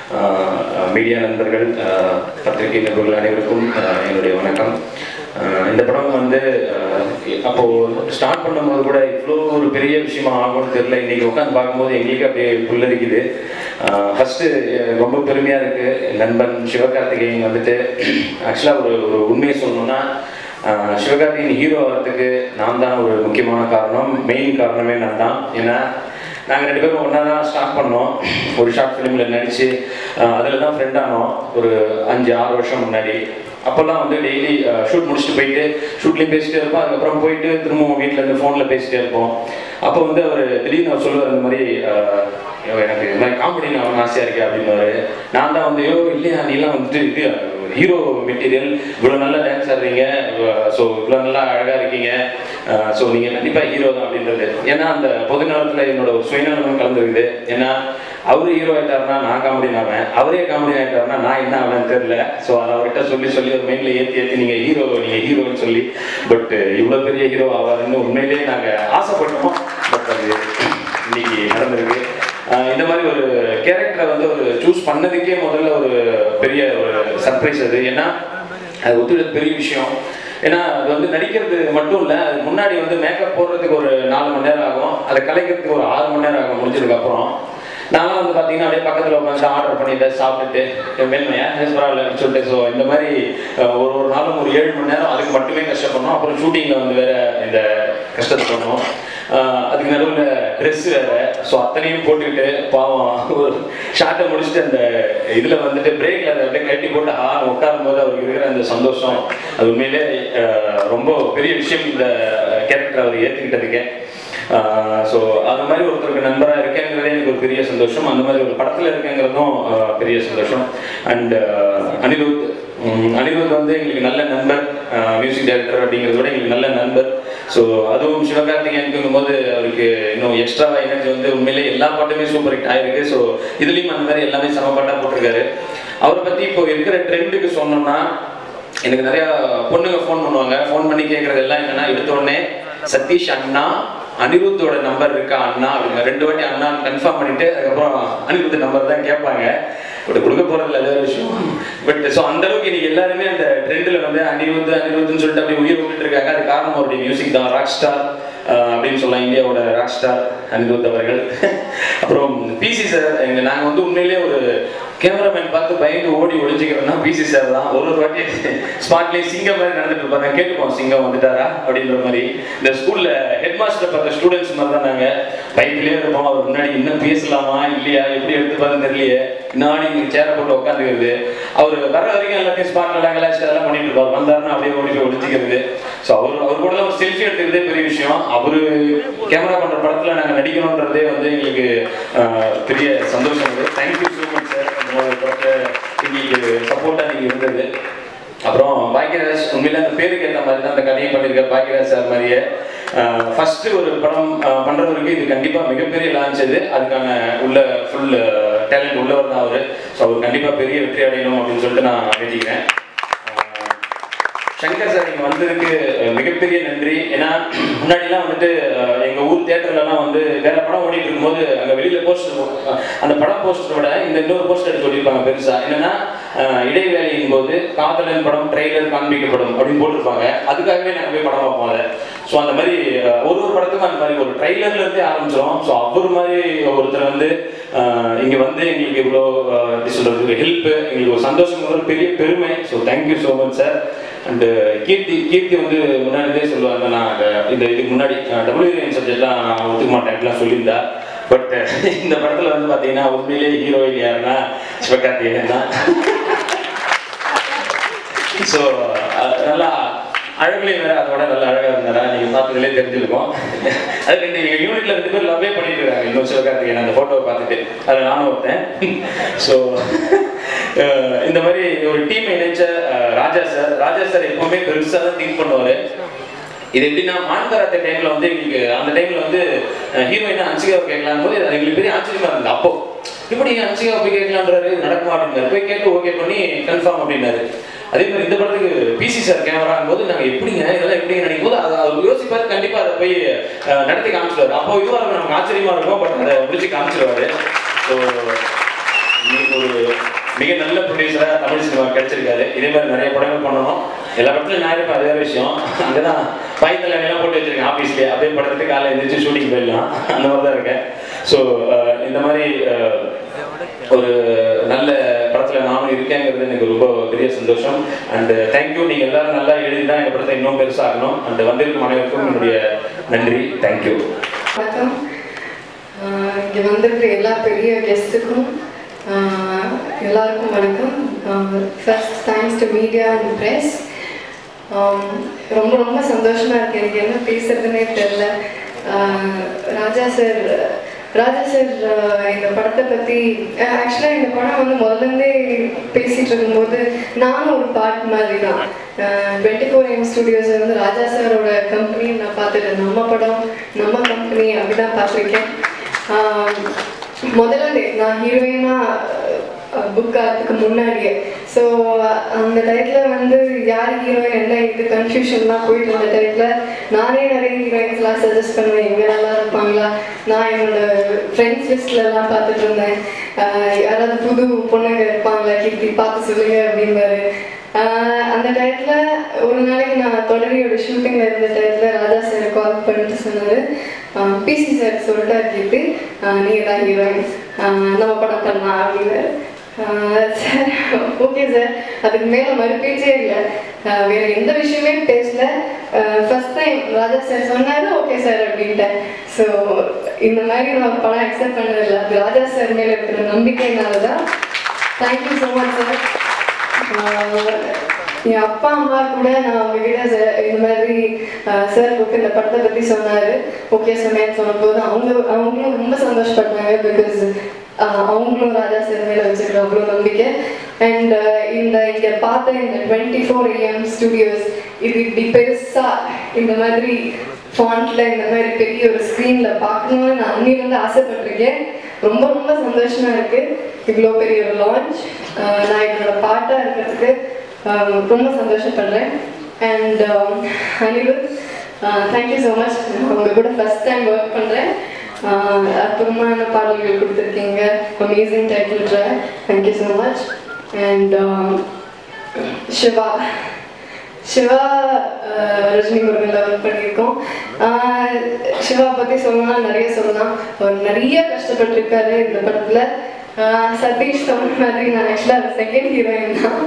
மீடியா நண்பர்கள் ஆஹ் பத்திரிகை நண்பர்கள் அனைவருக்கும் ஆஹ் என்னுடைய வணக்கம் ஆஹ் இந்த படம் வந்து ஆஹ் அப்போ ஸ்டார்ட் பண்ணும்போது கூட இவ்வளோ ஒரு பெரிய விஷயமா ஆகும்னு தெரியல இன்னைக்கு உட்காந்து பார்க்கும்போது எங்களுக்கு அப்படியே புல்லரிக்குது ஃபஸ்ட்டு ரொம்ப பெருமையாக இருக்குது நண்பன் சிவகார்த்திகேயன் வந்துட்டு ஆக்சுவலாக ஒரு ஒரு உண்மையை சொல்லணும்னா ஆஹ் சிவகார்த்திகேயன் ஹீரோ வரதுக்கு நான் தான் ஒரு முக்கியமான காரணம் மெயின் காரணமே நான் தான் ஏன்னா நாங்கள் ரெண்டு பேரும் ஒன்றா தான் ஸ்டார்ட் பண்ணோம் ஒரு ஷார்ட் ஃபிலிமில் நடித்து அதில் தான் ஃப்ரெண்ட் ஆனோம் ஒரு அஞ்சு ஆறு வருஷம் முன்னாடி அப்போல்லாம் வந்து டெய்லி ஷூட் முடிச்சுட்டு போயிட்டு ஷூட்லேயும் பேசிட்டே இருப்போம் அதுக்கப்புறம் போயிட்டு திரும்பவும் வீட்டில் இருந்து ஃபோனில் பேசிட்டே இருப்போம் அப்போ வந்து அவர் திடீர்னு அவர் சொல்லுவார் இந்த மாதிரி ஆஹ் ஐயோ, எனக்கு இது மாதிரி காமெடி நான் ஆசையாக இருக்கேன் அப்படின்னாரு நான் தான் வந்து ஐயோ இல்லையா நீலாம் வந்துட்டு இது ஹீரோ மெட்டீரியல் இவ்வளோ நல்லா டான்ஸ் ஆடுறீங்க ஸோ இவ்வளோ நல்லா அழகாக இருக்கீங்க ஸோ நீங்கள் கண்டிப்பாக ஹீரோ தான் அப்படின்றது ஏன்னா அந்த பொது நேரத்தில் என்னோட ஒரு சுயநலமும் கலந்துருக்குது ஏன்னா அவரு ஹீரோ ஆயிட்டாருன்னா நான் காமெடி ஆவேன் அவரே காமெடி ஆயிட்டாருன்னா நான் என்ன ஆவேன்னு தெரியல ஸோ அதை அவர்கிட்ட சொல்லி சொல்லி ஒரு மெயினில் ஏற்றி ஏற்றி நீங்கள் ஹீரோ நீங்கள் ஹீரோன்னு சொல்லி பட் இவ்வளோ பெரிய ஹீரோ ஆவாருன்னு உண்மையிலேயே நாங்கள் ஆசைப்பட்டோம் பட் அது இன்னைக்கு நடந்திருக்கு ஆஹ் இந்த மாதிரி ஒரு கேரக்டரை வந்து ஒரு சூஸ் பண்ணதுக்கே முதல்ல ஒரு பெரிய ஒரு சர்ப்ரைஸ் அது ஏன்னா அது ஒத்துழைப்பு பெரிய விஷயம் ஏன்னா அது வந்து நடிக்கிறது மட்டும் இல்லை அது முன்னாடி வந்து மேக்கப் போடுறதுக்கு ஒரு நாலு மணி நேரம் ஆகும் அதை கலைக்கிறதுக்கு ஒரு ஆறு மணி நேரம் ஆகும் முடிஞ்சதுக்கு அப்புறம் நான்லாம் வந்து பார்த்தீங்கன்னா அப்படியே பக்கத்தில் உட்காந்து ஆர்டர் பண்ணிட்டு சாப்பிட்டுட்டு வேணுமையா பரவாயில்லன்னு சொல்லிட்டு ஸோ இந்த மாதிரி அஹ், ஒரு ஒரு நாளும் ஒரு ஏழு மணி நேரம் அதுக்கு மட்டுமே கஷ்டப்படணும் அப்புறம் ஷூட்டிங்கில் வந்து வேற இந்த கஷ்டத்தை பண்ணோம் ஆஹ் அதுக்கு நடுவில் ட்ரெஸ் வேற ஸோ அத்தனையும் போட்டுக்கிட்டு பாவம் ஒரு ஷார்ட்டை முடிச்சுட்டு அந்த இதில் வந்துட்டு பிரேக்கில் அதை அப்படியே கட்டி போட்டு ஆ உட்காரும் போது அவருக்கு இருக்கிற அந்த சந்தோஷம் அது உண்மையிலே ஆஹ் ரொம்ப பெரிய விஷயம் இந்த கேரக்டர் அவர் ஏற்றுக்கிட்டதுக்கு ஸோ அந்த மாதிரி ஒருத்தருக்கு நண்பராக இருக்கேங்கிறதே எனக்கு ஒரு பெரிய சந்தோஷம் அந்த மாதிரி ஒரு படத்தில் இருக்கேங்கிறதும் ஆஹ் பெரிய சந்தோஷம் அண்ட் அனிருத் உம், அனிருத் வந்து எங்களுக்கு நல்ல நண்பர் மியூசிக் டைரக்டர் அப்படிங்கிறத விட எங்களுக்கு நல்ல நண்பர் ஸோ அதுவும் சிவகார்த்திகேயனுக்கும் போது அவருக்கு இன்னும் எக்ஸ்ட்ராவா எனர்ஜி வந்து உண்மையிலே எல்லா பாட்டுமே சூப்பர் ஹிட் ஆயிருக்கு ஸோ இதுலேயும் அந்த மாதிரி எல்லாமே சம பாட்டா போட்டிருக்காரு அவரை பற்றி இப்போ இருக்கிற ட்ரெண்டுக்கு சொன்னோம்னா எனக்கு நிறைய பொண்ணுங்க ஃபோன் பண்ணுவாங்க ஃபோன் பண்ணி கேட்கறது எல்லாம் என்னன்னா எடுத்த உடனே சதீஷ் அண்ணா அனிருத்தோட நம்பர் இருக்கா அண்ணா அப்படிங்க ரெண்டு வாட்டி அண்ணான்னு கன்ஃபார்ம் பண்ணிட்டு அதுக்கப்புறம் அனிருத் நம்பர் தான் கேட்பாங்க பட் கொடுக்க போறதில்ல அது வேற விஷயம் பட் ஸோ அந்த அளவுக்கு இன்னைக்கு எல்லாருமே அந்த ட்ரெண்டில் வந்து அனிருத் அனிருத்னு சொல்லிட்டு அப்படியே உயிர் விட்டுட்டு இருக்காங்க அது காரணம் அவருடைய மியூசிக் தான் ராக் ஸ்டார் அப்படின்னு சொல்லலாம் இந்தியாவோட ராக் ஸ்டார் அனிருத் அவர்கள் அப்புறம் பிசி சார் எங்க நாங்கள் வந்து உண்மையிலேயே ஒரு கேமராமேன் பார்த்து பயந்து ஓடி ஒளிஞ்சுக்கிறோம்னா பிசி சார் தான் ஒரு ஒரு வாட்டி ஸ்பாட்லேயே சிங்கம் மாதிரி நடந்துட்டு இருப்பாங்க கேட்டுப்போம் சிங்கம் வந்துட்டாரா அப்படின்ற மாதிரி இந்த ஸ்கூல்ல ஹெட் மாஸ்டர் பார்த்த ஸ்டூடெண்ட்ஸ் மாதிரி தான் நாங்கள் பயத்திலே இருப்போம் அவர் முன்னாடி இன்னும் பேசலாமா இல்லையா எப்படி எடுத்துப்பாருன்னு தெரியலையே நானே இங்கே சேரை போட்டு உட்காந்துக்கிறது அவர் வர வரைக்கும் எல்லாத்தையும் ஸ்பாட்ல எல்லாம் கலாச்சி அதெல்லாம் பண்ணிட்டு இருப்பார் வந்தாருன்னா அப்படியே ஓடி போய் ஒளிஞ்சிக்கிறது ஸோ அவர் அவர் கூட ஒரு செல்ஃபி எடுத்துக்கிறதே பெரிய விஷயம் அவரு கேமரா பண்ற படத்துல நாங்கள் நடிக்கணுன்றதே வந்து எங்களுக்கு ஆஹ், பெரிய சந்தோஷம் இது தேங்க்யூ ஸோ மச் சார் உங்களோட படத்தை எங்களுக்கு சப்போர்ட்டாக நீங்கள் இருந்தது அப்புறம் பாக்யராஜ் உண்மையில அந்த பேருக்கு ஏற்ற மாதிரி தான் அந்த கதையை பண்ணியிருக்க பாக்யராஜ் சார் மாதிரியே ஃபர்ஸ்ட் ஒரு படம் ஆஹ், பண்றவருக்கு இது கண்டிப்பா மிகப்பெரிய லான்ச் இது அதுக்கான உள்ள ஃபுல் டேலண்ட் உள்ளவர் தான் அவரு ஸோ அவர் கண்டிப்பா பெரிய வெற்றி அடையணும் அப்படின்னு சொல்லிட்டு நான் வேண்டிக்கிறேன் ஆஹ், சங்கர் சார் இங்க வந்ததுக்கு அஹ், மிகப்பெரிய நன்றி ஏன்னா முன்னாடிலாம் வந்துட்டு அஹ், எங்க ஊர் தியேட்டர்லலாம் வந்து வேற படம் ஓடிட்டு இருக்கும்போது அங்க வெளியில போஸ்டர் அந்த படம் போஸ்டரோட இந்த இன்னொரு போஸ்டர் எடுத்து சொல்லியிருப்பாங்க பெருசா என்னன்னா அஹ், இடைவேளையின் போது காதலன் படம் ட்ரெய்லர் காண்பிக்கப்படும் அப்படின்னு போட்டிருப்பாங்க அதுக்காகவே நாங்க போய் படம் பார்ப்போம் அதை ஸோ அந்த மாதிரி அஹ், ஒரு ஒரு படத்துக்கும் அந்த மாதிரி ஒரு ட்ரைலர்ல இருந்தே ஆரம்பிச்சிடும் ஸோ அவர் மாதிரி ஒருத்தர் வந்து அஹ், இங்க வந்து எங்களுக்கு இவ்வளோ அஹ், எப்படி சொல்றது ஹெல்ப் எங்களுக்கு ஒரு சந்தோஷம் ஒரு பெரிய பெருமை so thank you so much sir and Keerthi Keerthi வந்து முன்னாடியே சொல்லுவாங்க நான் அந்த இந்த இதுக்கு முன்னாடி டபிள்யூ சப்ஜெக்ட்லாம் நான் ஒத்துக்க மாட்டேன் அப்படிலாம் சொல்லியிருந்தா பட் இந்த படத்தில் வந்து பார்த்தீங்கன்னா உண்மையிலேயே ஹீரோயின் யாருன்னா சிவகார்த்திகேயன் தான் ஸோ நல்லா அழகுலையும் வேற அதோட நல்ல அழகா இருந்தாரா நீங்க பார்த்ததுலேயே தெரிஞ்சிருக்கோம் அதுக்கு இந்த யூனிட்ல ரெண்டு பேர் லவ்வே பண்ணிட்டு இருக்காங்க இன்னொரு சிவகார்த்திகேயன் அந்த போட்டோவை பார்த்துட்டு அதில் நானும் ஒருத்தன் ஸோ இந்த மாதிரி ஒரு டீம் இணைச்ச அஹ், ராஜா சார் ராஜா சார் எப்பவுமே பெருசாக தான் திங்க் பண்ணுவாரு இது எப்படின்னா மான்கராத்தே டைம்ல வந்து எங்களுக்கு அந்த டைம்ல வந்து ஹீரோயினா அன்சிகாவை கேட்கலாம் போது அது எங்களுக்கு பெரிய ஆச்சரியமா இருந்தது அப்போ இப்படி அன்சிகாவை போய் கேட்கலான்றாரு நடக்குமா அப்படின்னாரு போய் கேட்டு ஓகே பண்ணி கன்ஃபார்ம் அப்படின்னாரு அதே மாதிரி இந்த படத்துக்கு பிசி சார் கேமராங்கும் போது நாங்கள் எப்படிங்க இதெல்லாம் எப்படிங்க நினைக்கும் போது அதை அவர் யோசிப்பாரு கண்டிப்பாக அதை போய் அஹ், நடத்தி காமிச்சிருவாரு அப்போ இதுவாக இருக்கும் நமக்கு ஆச்சரியமா இருக்கும் பட் அதை முடிச்சு காமிச்சிருவாரு ஸோ இன்னைக்கு ஒரு மிக நல்ல ப்ரொடியூசரா தமிழ் சினிமா கிடைச்சிருக்காரு இதே மாதிரி நிறைய படங்கள் பண்ணணும் எல்லா படத்துலையும் நான் இருப்பேன் அது வேற விஷயம் அங்கதான் பாய்த்தல எல்லாம் போட்டு வச்சிருக்கேன் ஆஃபீஸ்லேயே அப்படியே படத்துக்கு காலையில் எழுந்திரிச்சு ஷூட்டிங் போயிடலாம் அந்த மாதிரி தான் இருக்கேன் ஸோ இந்த மாதிரி அஹ், ஒரு நல்ல படத்துல நானும் இருக்கேங்கிறது எனக்கு ரொம்ப பெரிய சந்தோஷம் அண்ட் தேங்க்யூ நீங்க எல்லாரும் நல்லா எழுதி தான் எங்க படத்தை இன்னும் பெருசாகணும் அண்ட் வந்திருக்கும் அனைவருக்கும் என்னுடைய நன்றி தேங்க்யூ வணக்கம் ஆஹ் இங்க வந்திருக்கிற எல்லா பெரிய கெஸ்ட்டுக்கும் எல்லாருக்கும் வணக்கம் first thanks to media and press ரொம்ப ரொம்ப சந்தோஷமா இருக்கு எனக்கு என்ன பேசுறதுனே தெரியல ஆஹ் ராஜா சார் ராஜா சார் இந்த படத்தை பற்றி ஆக்சுவலாக இந்த படம் வந்து முதல்லேருந்தே பேசிகிட்டு இருக்கும்போது நானும் ஒரு பார்ட் மாதிரி தான் டுவெண்ட்டி ஃபோர் எம் ஸ்டுடியோஸ் வந்து ராஜா சாரோட கம்பெனி நான் பார்த்துட்டேன் நம்ம படம் நம்ம கம்பெனி அப்படி தான் பார்த்துருக்கேன் ஆஹ் முதல்ல நான் ஹீரோயினாக புக் ஆகிறதுக்கு முன்னாடியே ஸோ அந்த டயத்தில் வந்து யார் ஹீரோயின் என்ன இது கன்ஃபியூஷன்லாம் போயிட்டு இருந்த டயத்தில் நானே நிறைய ஹீரோயின்ஸ்லாம் சஜஸ்ட் பண்ணுவேன் இவங்க நல்லா இருப்பாங்களா நான் என்னோட ஃப்ரெண்ட்ஸ் லிஸ்ட்லலாம் பார்த்துட்டு இருந்தேன் ஆஹ் யாராவது புது பொண்ணுங்க இருப்பாங்களா கீர்த்தி பார்த்து சொல்லுங்க அப்படின்பாரு ஆஹ் அந்த டயத்தில் ஒரு நாளைக்கு நான் தொடரியோட ஷூட்டிங்கில் இருந்த டயத்தில் ராஜா சார் கால் பண்ணிட்டு சொன்னார் பிசி சார் சொல்லிட்டாரு கேட்டு நீங்கள் தான் ஹீரோயின் நம்ம படம் பண்ணலாம் அப்படின்னாரு சார் ஓகே சார் அதுக்கு மேலே மறுபேச்சே இல்லை வேற எந்த விஷயமே பேசல ஃபர்ஸ்ட் டைம் ராஜா சார் சொன்னாரு ஓகே சார் அப்படின்ட்டேன் ஸோ இந்த மாதிரி நான் படம் அக்செப்ட் பண்ணதில்லை அது ராஜா சார் மேலே இருக்கிற நம்பிக்கைனால தான் தேங்க்யூ ஸோ மச் சார் என் அப்பா அம்மா கூட நான் அவங்ககிட்ட சார் இந்த மாதிரி சார் கூப்பிட்டு இந்த படத்தை பற்றி சொன்னார் ஓகே சொன்னேன்னு சொன்னபோது அவங்க அவங்களும் ரொம்ப சந்தோஷப்பட்டாங்க பிகாஸ் அவங்களும் ராஜா சார் மேலே வச்சுருக்க அவ்வளோ நம்பிக்கை அண்ட் இந்த இங்கே பார்த்த இந்த டுவெண்ட்டி ஃபோர் ஏஎம் ஸ்டுடியோஸ் இது இப்படி பெருசாக இந்த மாதிரி ஃபாண்ட்ல இந்த மாதிரி பெரிய ஒரு ஸ்க்ரீனில் பார்க்கணும்னு நான் அன்னிலிருந்து ஆசைப்பட்டிருக்கேன் ரொம்ப ரொம்ப சந்தோஷமா இருக்கு இவ்வளோ பெரிய ஒரு லான்ச் நான் என்னோட பாட்டாக இருக்கிறதுக்கு ஆஹ் ரொம்ப சந்தோஷப்படுறேன் and Anirudh thank you so much உங்க கூட ஃபர்ஸ்ட் டைம் ஒர்க் பண்ணுறேன் அற்புதமான பாடல்கள் கொடுத்துருக்கீங்க amazing title track thank you so much and Siva Siva அஹ், ரஜினி முருகனில் ஒர்க் பண்ணியிருக்கோம் ஆஹ், சிவா பற்றி சொல்லணும்னா நிறைய சொல்லலாம் அவர் நிறைய கஷ்டப்பட்டிருக்காரு இந்த படத்தில் சதீஷ் சொன்ன மாதிரி நான் ஆக்சுவலாக செகண்ட் ஹீரோயின் தான்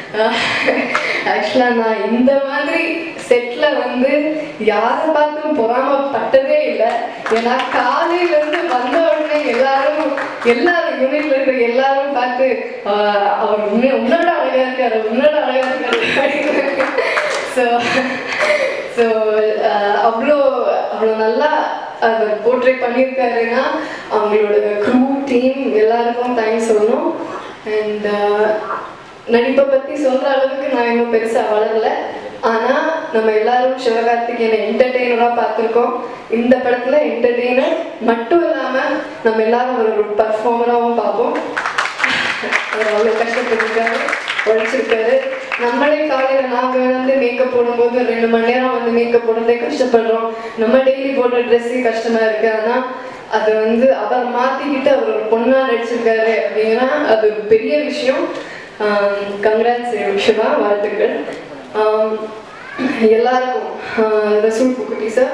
ஆக்சுவலாக நான் இந்த மாதிரி செட்டில் வந்து யாரை பார்த்தும் பொறாமப்பட்டதே இல்லை ஏன்னா காலையிலேருந்து வந்த உடனே எல்லாரும் எல்லாரும் யூனிட்ல இருக்கிற எல்லாரும் பார்த்து ஆஹ், அவர் உன்னை உன்னோட அழகா இருக்காரு உன்னோட அழகா இருக்காரு ஸோ ஸோ அவ்வளோ அவ்வளோ நல்லா அவர் போர்ட்ரே பண்ணியிருக்காருன்னா அவங்களோட க்ரூ டீம் எல்லாருக்கும் தேங்க்ஸ் சொல்லணும் அண்ட் நடிப்பை பற்றி சொல்கிற அளவுக்கு நான் இன்னும் பெருசாக வளரல ஆனால் நம்ம எல்லாரும் சிவகார்த்திகேயனை என்டர்டெய்னராக பார்த்துருக்கோம் இந்த படத்தில் என்டர்டெய்னர் மட்டும் இல்லாமல் நம்ம எல்லாரும் ஒரு பர்ஃபார்மராகவும் பார்ப்போம் அவர் அவ்வளோ கஷ்டப்பட்டிருக்காரு உழைச்சிருக்காரு நம்மளே காலையில் நாங்கள் வந்து மேக்கப் போடும்போது ரெண்டு மணி நேரம் வந்து மேக்கப் போடுறதே கஷ்டப்படுறோம் நம்ம டெய்லி போடுற ட்ரெஸ்ஸே கஷ்டமாக இருக்கு ஆனால் அது வந்து அவர் மாற்றிக்கிட்டு அவர் ஒரு பொண்ணாக நடிச்சிருக்காரு அப்படின்னா அது ஒரு பெரிய விஷயம் கங்க்ராட்ஸ் சிவா வாழ்த்துக்கள் ஆம், எல்லாருக்கும் ஆஹ் Resul Pookutty sir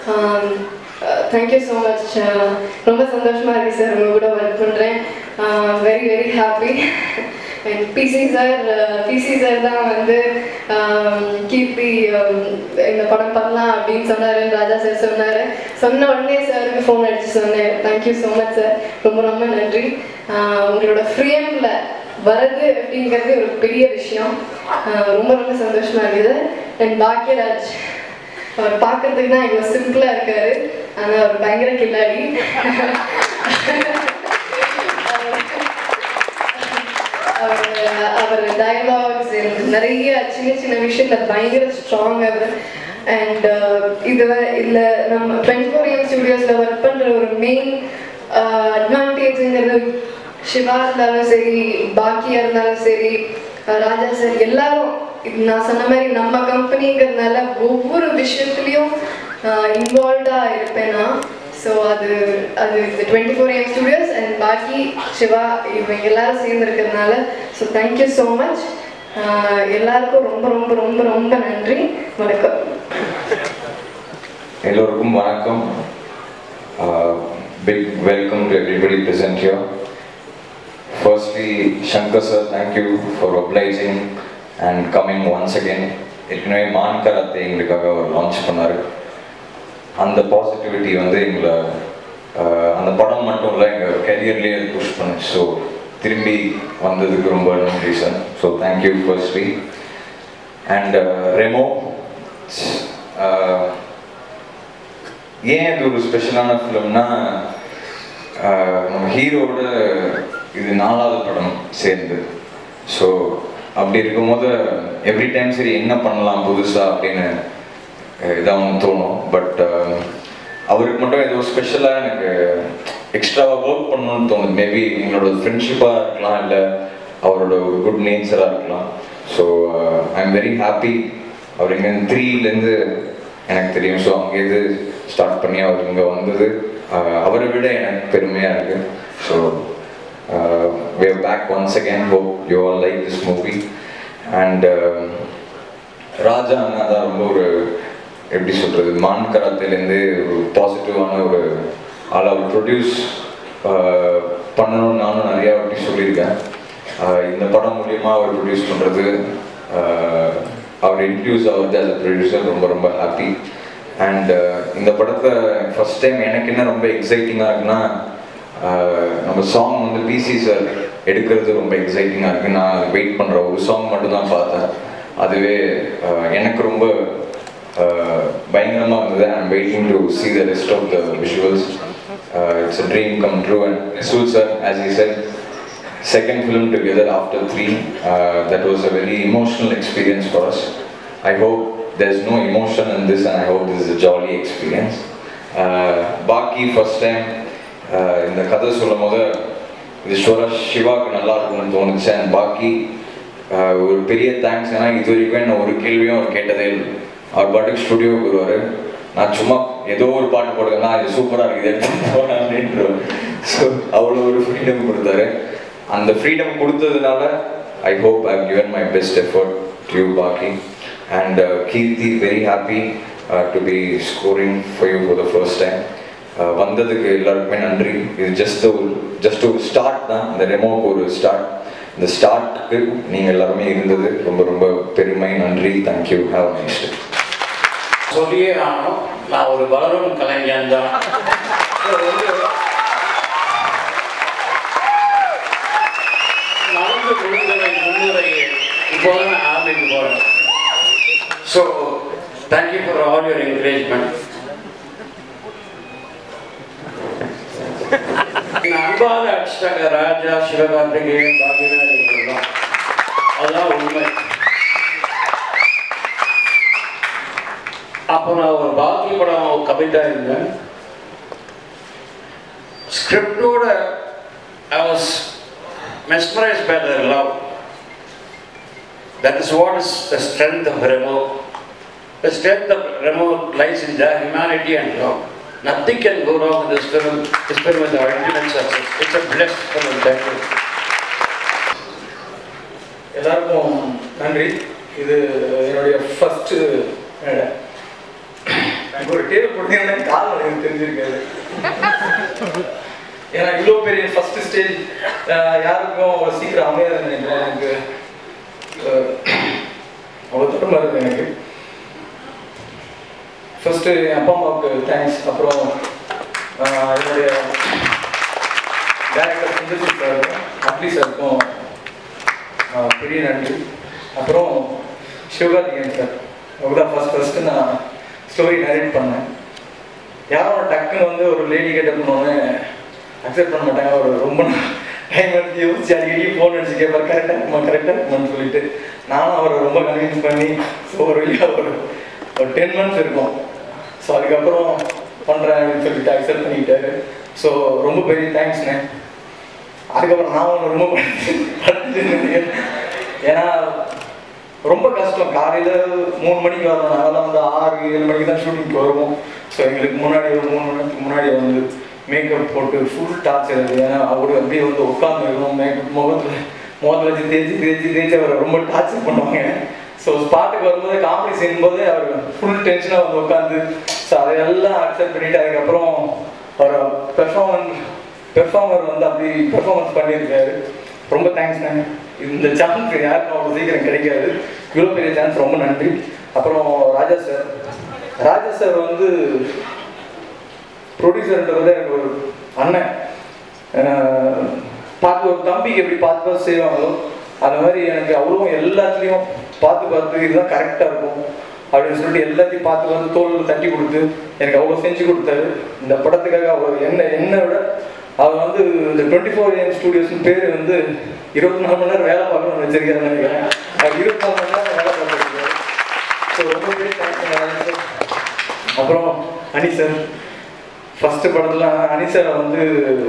thank you so much ரொம்ப சந்தோஷமா இருக்கு சார் உங்க கூட ஒர்க் பண்ணுறேன் very very happy and PC sir PC sir தான் வந்து ஆம், கீர்த்தி ஆம், இந்த படம் பண்ணலாம் அப்படின்னு சொன்னாரு ராஜா சார் சொன்னாரு சொன்ன உடனே சாருக்கு ஃபோன் அடிச்சு சொன்னேன் தேங்க்யூ ஸோ மச் சார் ரொம்ப ரொம்ப நன்றி ஆஹ் உங்களோட ஃப்ரேமில் வரது அப்படிங்கிறது ஒரு பெரிய விஷயம் ஆஹ் ரொம்ப ரொம்ப சந்தோஷமா இருக்குது அண்ட் பாக்யராஜ் அவர் பார்க்கறதுக்கு தான் இவ்வளோ சிம்பிளாக இருக்காரு ஆனால் அவர் பயங்கர கில்லாடி அவர் அவர் டயலாக்ஸ் நிறைய சின்ன சின்ன விஷயத்துல பயங்கர ஸ்ட்ராங் அவர் அண்ட் இது இதில் நம்ம டுவெண்ட்டி ஃபோர் எம் ஸ்டுடியோஸில் ஒர்க் பண்ணுற ஒரு மெயின் அட்வான்டேஜுங்கிறது சிவா இருந்தாலும் சரி பாக்கியா இருந்தாலும் சரி அஹ் ராஜா சார் எல்லாரும் இது நான் சொன்ன மாதிரி நம்ம கம்பெனிங்கிறதுனால ஒவ்வொரு விஷயத்துலையும் இன்வால்வ்டாக இருப்பேன் நான் ஸோ அது அது இந்த twenty four M studios and Bakki Siva இவங்க எல்லாரும் சேர்ந்து இருக்கிறதுனால ஸோ தேங்க்யூ ஸோ மச் எல்லாருக்கும் ரொம்ப ரொம்ப ரொம்ப ரொம்ப நன்றி வணக்கம் எல்லோருக்கும் வணக்கம் big welcome to everybody present here firstly shankar sir thank you for obliging and coming once again ஏற்கனவே மான் கராத்தே எங்களுக்காக அவர் லான்ச் பண்ணார் அந்த பாசிட்டிவிட்டி வந்து எங்களை ஆஹ், அந்த படம் மட்டும் இல்லை எங்கள் கெரியர்லேயே புஷ் பண்ணுச்சு ஸோ திரும்பி வந்ததுக்கு ரொம்ப நன்றி sir so thank you firstly and Remo ஏன் இது ஒரு ஸ்பெஷலான ஃபிலிம்னா நம்ம ஹீரோட இது நாலாவது படம் சேர்ந்து ஸோ அப்படி இருக்கும்போது எவ்ரி டைம் சரி என்ன பண்ணலாம் புதுசாக அப்படின்னு இதாக தோணும் பட் அவருக்கு மட்டும் ஏதோ ஸ்பெஷலாக எனக்கு எக்ஸ்ட்ராவாக ஒர்க் பண்ணணும்னு தோணுது மேபி எங்களோட ஃப்ரெண்ட்ஷிப்பாக இருக்கலாம் இல்லை அவரோட ஒரு குட் நேச்சராக இருக்கலாம் so I am very happy அவர் இங்கே த்ரீலேருந்து எனக்கு தெரியும் ஸோ அங்கேருந்து ஸ்டார்ட் பண்ணி அவர் இங்கே வந்தது அஹ், அவரை விட எனக்கு பெருமையாக இருக்குது so we are back once again hope you all like this movie and um, Raja அண்ணா தான் ரொம்ப ஒரு எப்படி சொல்கிறது மான் கராத்தேலேருந்து ஒரு பாசிட்டிவான ஒரு ஆள் அவர் ப்ரொடியூஸ் பண்ணணும்னு நானும் நிறையா வாட்டி சொல்லியிருக்கேன் ஆஹ் இந்த படம் மூலியமாக அவர் ப்ரொடியூஸ் பண்ணுறது அவர் இன்ட்ரடியூஸ் ஆகுறது as a ப்ரொடியூசர் ரொம்ப ரொம்ப ஹாப்பி அண்ட் இந்த படத்தை ஃபஸ்ட் டைம் எனக்கு என்ன ரொம்ப எக்ஸைட்டிங்காக இருக்குன்னா ஆஹ் நம்ம சாங் வந்து பிசி சார் எடுக்கிறது ரொம்ப எக்ஸைட்டிங்காக இருக்குது நான் வெயிட் பண்ணுற ஒரு சாங் மட்டும்தான் பார்த்தேன் அதுவே ஆஹ் எனக்கு ரொம்ப பயங்கரமாக இருந்தது I'm waiting to see the rest of the visuals uh, it's a dream come true and Rasul sir as he said second film together after three uh, that was a very emotional experience for us I hope there's no emotion in this and I hope this is a jolly experience uh, Paakki first time இந்த கதை சொல்லும் போது இது ஷோரா சிவாக்கு நல்லா இருக்கும்னு தோணுச்சு அண்ட் பாக்கி ஆஹ் ஒரு பெரிய தேங்க்ஸ் ஏன்னா இது வரைக்கும் என்ன ஒரு கேள்வியும் அவர் கேட்டதே இல்லை அவர் பாட்டுக்கு ஸ்டுடியோவுக்கு வருவார் நான் சும்மா ஏதோ ஒரு பாட்டு போடுவேன்னா இது சூப்பராக இருக்குது எடுத்து போகிறேன் அப்படின்ற ஸோ அவ்வளோ ஒரு ஃப்ரீடம் கொடுத்தாரு அந்த ஃப்ரீடம் கொடுத்ததுனால I hope I given my best effort to Paakki and Keerthi very happy to be scoring for you for the first time வந்ததுக்கு எல்லாருக்குமே நன்றி இது ஜஸ்ட் ஒரு ஜஸ்ட் ஒரு ஸ்டார்ட் தான் இந்த ரெமோக்கு ஒரு ஸ்டார்ட் இந்த ஸ்டார்ட்டுக்கு நீங்கள் எல்லாருமே இருந்தது ரொம்ப ரொம்ப பெருமை நன்றி தேங்க்யூ ஹாவ் நெக்ஸ்ட் சொல்லியே ஆகணும் நான் ஒரு வளரும் கலைஞன் தான் நடந்து முடிந்ததை முன்னுரையை இப்போது நான் ஆரம்பிக்க போகிறேன் so thank you for all your encouragement அன்பாக அடிச்சிட்டாங்க ராஜா சிவகார்த்திகேயன் பாக்கியராஜ் இவங்கெல்லாம். அதுதான் உண்மை அப்போ நான் ஒரு பாக்கி படம் கவிதா இருந்தேன் ஸ்கிரிப்டோட I was mesmerized by their love. That is what is the strength of Remo. The strength of Remo lies in their humanity and love. Nothing can go wrong in this film. This film is our ultimate success. It's a blessed film. Thank you. எல்லாருக்கும் நன்றி இது என்னுடைய ஃபஸ்ட்டு மேடை எனக்கு ஒரு டேபிள் போட்டீங்கன்னா கால் எனக்கு தெரிஞ்சிருக்காது ஏன்னா இவ்வளோ பெரிய ஃபர்ஸ்ட் ஸ்டேஜ் யாருக்கும் அவ்வளோ சீக்கிரம் அமையாது நினைக்கிறேன் எனக்கு அஹ், அவ்வளோ தொடர்பு இருக்குது எனக்கு ஃபர்ஸ்ட்டு என் அப்பா அம்மாவுக்கு தேங்க்ஸ் அப்புறம் அஹ், என்னுடைய டேரக்டர் சுந்தர்சி சாருக்கும் அப்ளி சாருக்கும் ஆஹ் பெரிய நன்றி அப்புறம் சிவகார்த்திகேயன் சார் அவங்க தான் ஃபஸ்ட் ஃபஸ்ட்டு நான் ஸ்டோரி நரேட் பண்ணேன் யாரும் டக்குன்னு வந்து ஒரு லேடி கேட்ட பண்ணோன்னு அக்செப்ட் பண்ண மாட்டாங்க ஒரு ரொம்ப டைம் எடுத்து யோசிச்சு அடிக்கடி ஃபோன் அடிச்சு கேட்பார் கரெக்டாக இருக்குமா கரெக்டாக இருக்குமான்னு சொல்லிட்டு நானும் அவரை ரொம்ப கன்வின்ஸ் பண்ணி ஸோ ஒரு வழியாக ஒரு ஒரு டென் மந்த்ஸ் இருக்கும் ஸோ அதுக்கப்புறம் பண்ணுறேன் அப்படின்னு சொல்லிட்டு அக்செப்ட் பண்ணிக்கிட்டாரு ஸோ ரொம்ப பெரிய தேங்க்ஸ்ண்ணே அதுக்கப்புறம் நான் ஒன்று ரொம்ப படிச்சுட்டு ஏன்னா ரொம்ப கஷ்டம் காலையில் மூணு மணிக்கு வரணும் நாங்களாம் வந்து ஆறு ஏழு மணிக்கு தான் ஷூட்டிங்க்கு வருவோம் ஸோ எங்களுக்கு முன்னாடி ஒரு மூணு மணி நேரத்துக்கு முன்னாடி வந்து மேக்கப் போட்டு ஃபுல் டார்ச்சர் அது ஏன்னா அவரு அப்படியே வந்து உட்காந்து இருக்கணும் மேக்கப் முகத்தில் முகத்தில் வச்சு தேய்ச்சி தேய்ச்சி தேய்ச்சி அவரை ரொம்ப டார்ச்சர் பண்ணுவாங்க ஸோ ஸ்பாட்டுக்கு வரும்போது காமெடி செய்யும்போது அவர் ஃபுல் டென்ஷனாக வந்து உட்காந்து ஸோ அதையெல்லாம் அக்செப்ட் பண்ணிட்டு அதுக்கப்புறம் ஒரு பெர்ஃபார்மன்ஸ் பெர்ஃபார்மர் வந்து அப்படி பெர்ஃபார்மன்ஸ் பண்ணியிருக்காரு ரொம்ப தேங்க்ஸ்ண்ணே இந்த சான்ஸ் யாருக்கும் அவ்வளோ சீக்கிரம் கிடைக்காது இவ்வளோ பெரிய சான்ஸ் ரொம்ப நன்றி அப்புறம் ராஜா சார் ராஜா சார் வந்து ப்ரொடியூசர்ன்றது எனக்கு ஒரு அண்ணன் அஹ் பார்த்து ஒரு தம்பிக்கு எப்படி பார்த்து பார்த்து செய்வாங்களோ அந்த மாதிரி எனக்கு அவ்வளோ எல்லாத்துலேயும் பார்த்து பார்த்து இதுதான் கரெக்டாக இருக்கும் அப்படின்னு சொல்லிட்டு எல்லாத்தையும் பார்த்து பார்த்து தோல் தட்டி கொடுத்து எனக்கு அவ்வளோ செஞ்சு கொடுத்தாரு இந்த படத்துக்காக அவ்வளோ என்ன என்னை விட அவர் வந்து இந்த டுவெண்ட்டி ஃபோர் ஏஎம் ஸ்டூடியோஸ் பேர் வந்து இருபத்தி நாலு மணி நேரம் வேலை பார்க்கணும்னு வச்சிருக்காரு நினைக்கிறேன் அவர் இருபத்தி நாலு மணி நேரம் வேலை பார்த்துருக்காரு ஸோ ரொம்ப பெரிய தேங்க்ஸ் அப்புறம் அனி சார் ஃபர்ஸ்ட் படத்துல அனி சாரை வந்து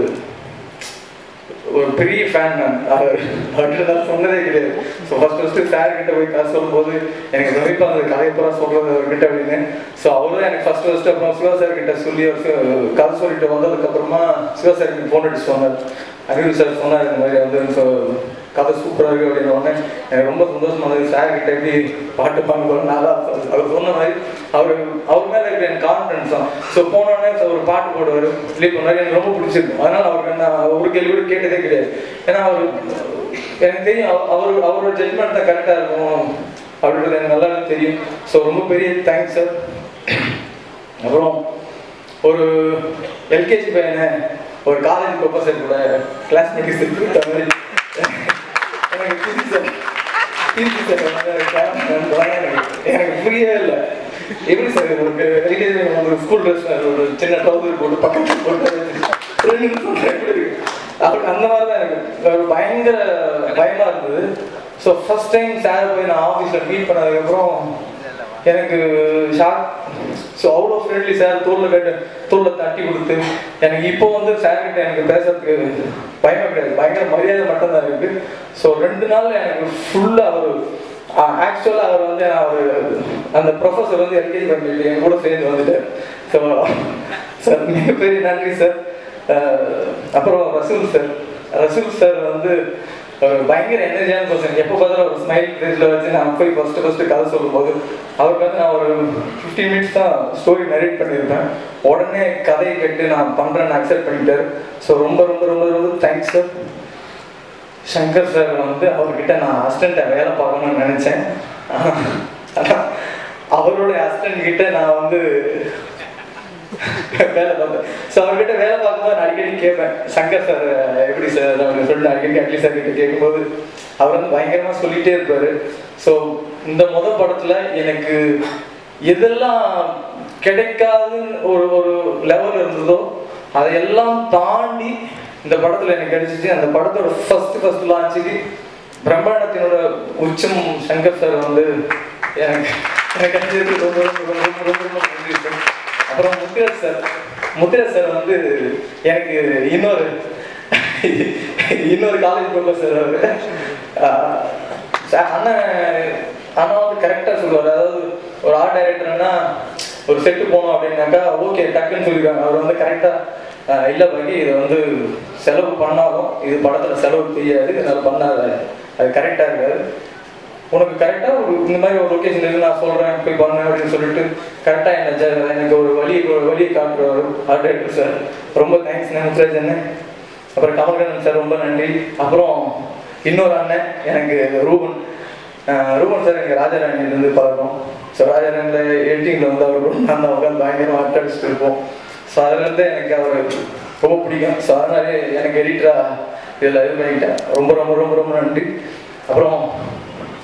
ஒரு பெரிய ஃபேன் நான் அவர் அவர்கிட்ட நான் சொன்னதே கிடையாது ஸோ ஃபர்ஸ்ட் ஃபர்ஸ்ட் சார் கிட்ட போய் கதை சொல்லும்போது எனக்கு ரொம்ப அந்த கதையை பூரா சொல்றது அவர்கிட்ட அப்படின்னு ஸோ அவர் தான் எனக்கு ஃபர்ஸ்ட் ஃபர்ஸ்ட் அப்புறம் சிவா சார் கிட்ட சொல்லி அவர் சி- கதை சொல்லிட்டு வந்ததுக்கப்புறமா சிவா சார் எனக்கு ஃபோன் அடிச்சு சொன்னார் அனில் சார் சொன்னார் இந்த மாதிரி வந்து so கதை சூப்பராக இருக்கு அப்படின்னு உடனே எனக்கு ரொம்ப சந்தோஷமா இருந்தது சார் கிட்ட எப்படி பாட்டு பாங்க போல நல்லா அவர் சொன்ன மாதிரி அவர் அவர் மேல இருக்கிற எனக்கு கான்ஃபிடன்ஸ் தான் ஸோ போனோடனே ஒரு பாட்டு போடுவார் ரிலீவ் பண்ணாரு எனக்கு ரொம்ப பிடிச்சிருக்கும் அதனால அவருக்கு நான் ஒரு கேள்வி கூட கேட்டதே கிடையாது ஏன்னா அவர் எனக்கு தெரியும் அவ- அவர் அவரோட ஜட்மெண்ட் தான் கரெக்டாக இருக்கும் அப்படின்றது எனக்கு நல்லா தெரியும் ஸோ ரொம்ப பெரிய தேங்க்ஸ் சார் அப்புறம் ஒரு எல்கேஜி பையனை ஒரு காலேஜ் ப்ரொஃபஸர் கூட கிளாஸ் மேட் விட்ட மாதிரி எனக்கு பிடி சார் பிடி சார் வந்து எனக்கு class mate வந்தாங்க. எனக்கு எனக்கு புரியவே இல்லை எப்படி சார் ஒரு எல்கேஜி ஒரு ஸ்கூல் ட்ரெஸ் ஒரு சின்ன ட்ரௌசர் போட்டு பக்கத்தில் போட்டு ரெண்டு நிமிஷம் எப்படி இருக்கு? அவருக்கு அந்த மாதிரி தான் எனக்கு ஒரு பயங்கர பயமா இருந்தது ஸோ ஃபர்ஸ்ட் டைம் சார் போய் நான் ஆஃபீஸில் மீட் பண்ணதுக்கப்புறம் எனக்கு ஷாக் ஸோ அவ்வளோ ஃப்ரெண்ட்லி சார் தோளில் கட்டு தோளில் தட்டி கொடுத்து எனக்கு இப்போ வந்து சார் கிட்ட எனக்கு பேசுறதுக்கு பயமே கிடையாது பயங்கர மரியாதை மட்டும்தான் இருக்கு ஸோ ரெண்டு நாள் எனக்கு ஃபுல்லாக அவர் ஆக்சுவலாக அவர் வந்து அவர் அந்த ப்ரொஃபஸர் வந்து எல்கேஜி பண்ணிட்டு என் கூட சேர்ந்து வந்துட்டார் ஸோ சார் மிகப்பெரிய நன்றி சார் அப்புறம் ரசூல் சார் ரசூல் சார் வந்து ஒரு பயங்கர எனர்ஜியான பர்சன் எப்போ பார்த்தாலும் ஒரு ஸ்மைல் ஃபேஸில் வச்சு நான் போய் ஃபஸ்ட்டு ஃபஸ்ட்டு கதை சொல்லும்போது அவருக்கு வந்து நான் ஒரு ஃபிஃப்டீன் மினிட்ஸ் தான் ஸ்டோரி நரேட் பண்ணியிருப்பேன் உடனே கதையை கேட்டு நான் பண்ணுறேன்னு அக்செப்ட் பண்ணிட்டாரு ஸோ ரொம்ப ரொம்ப ரொம்ப ரொம்ப தேங்க்ஸ் சார் சங்கர் சார் வந்து அவர்கிட்ட நான் அசிஸ்டண்ட்டை வேலை பார்க்கணும்னு நினச்சேன் ஆனால் அவருடைய அசிஸ்டன்ட் கிட்ட நான் வந்து வேலை பார்த்தேன் ஸோ அவர்கிட்ட வேலை பார்க்கும்போது நான் அடிக்கடி கேட்பேன் சங்கர் சார் எப்படி சார் அப்படின்னு சொல்லிட்டு அடிக்கடி அட்லி சார் கிட்ட கேட்கும்போது அவர் வந்து பயங்கரமாக சொல்லிட்டே இருப்பாரு ஸோ இந்த முத படத்தில் எனக்கு எதெல்லாம் கிடைக்காதுன்னு ஒரு ஒரு லெவல் இருந்ததோ அதையெல்லாம் தாண்டி இந்த படத்தில் எனக்கு கிடைச்சிச்சு அந்த படத்தோட ஃபர்ஸ்ட் ஃபர்ஸ்ட் லான்ச்சுக்கு பிரம்மாண்டத்தினோட உச்சம் சங்கர் சார் வந்து எனக்கு எனக்கு கிடைச்சது ரொம்ப ரொம்ப ரொம்ப ரொம்ப ரொம்ப ரொம்ப நன்றி சார் அப்புறம் முத்திரஸ் சார் முத்திரஸ் சார் வந்து எனக்கு இன்னொரு இன்னொரு காலேஜ் ப்ரொஃபஸர் அவர் அண்ணன் அண்ணன் வந்து கரெக்டாக சொல்லுவார் அதாவது ஒரு ஆர்ட் டைரக்டர்னா ஒரு செட்டு போகணும் அப்படின்னாக்கா ஓகே டக்குன்னு சொல்லிடுவாங்க அவர் வந்து கரெக்டாக இல்லை பாக்கி இதை வந்து செலவு பண்ணாலும் இது படத்தில் செலவு தெரியாது இதனால் பண்ணாத அது கரெக்டாக இருக்காது உனக்கு கரெக்டாக ஒரு இந்த மாதிரி ஒரு லொக்கேஷன் இருக்கு நான் சொல்கிறேன் போய் பண்ணு அப்படின்னு சொல்லிட்டு கரெக்டாக என்ன ஜ- எனக்கு ஒரு வழி ஒரு வழியை காட்டுற ஆர்ட் டைரக்டர் சார் ரொம்ப தேங்க்ஸ் முத்துராஜ் அண்ணன் அப்புறம் கமல்கண்ணன் சார் ரொம்ப நன்றி அப்புறம் இன்னொரு அண்ணன் எனக்கு ரூபன் அஹ் ரூபன் சார் எனக்கு ராஜாராணிலேருந்து பழக்கம் ஸோ ராஜாராணியில் எடிட்டிங்கில் வந்து அவர் கூட நான் தான் உட்காந்து பயங்கரமாக ஆர்ட் அடிச்சுட்டு இருப்போம் ஸோ அதுலேருந்து எனக்கு அவர் ரொம்ப பிடிக்கும் ஸோ அதனாலே எனக்கு எடிட்டராக இதில் இது பண்ணிக்கிட்டேன் ரொம்ப ரொம்ப ரொம்ப ரொம்ப நன்றி அப்புறம்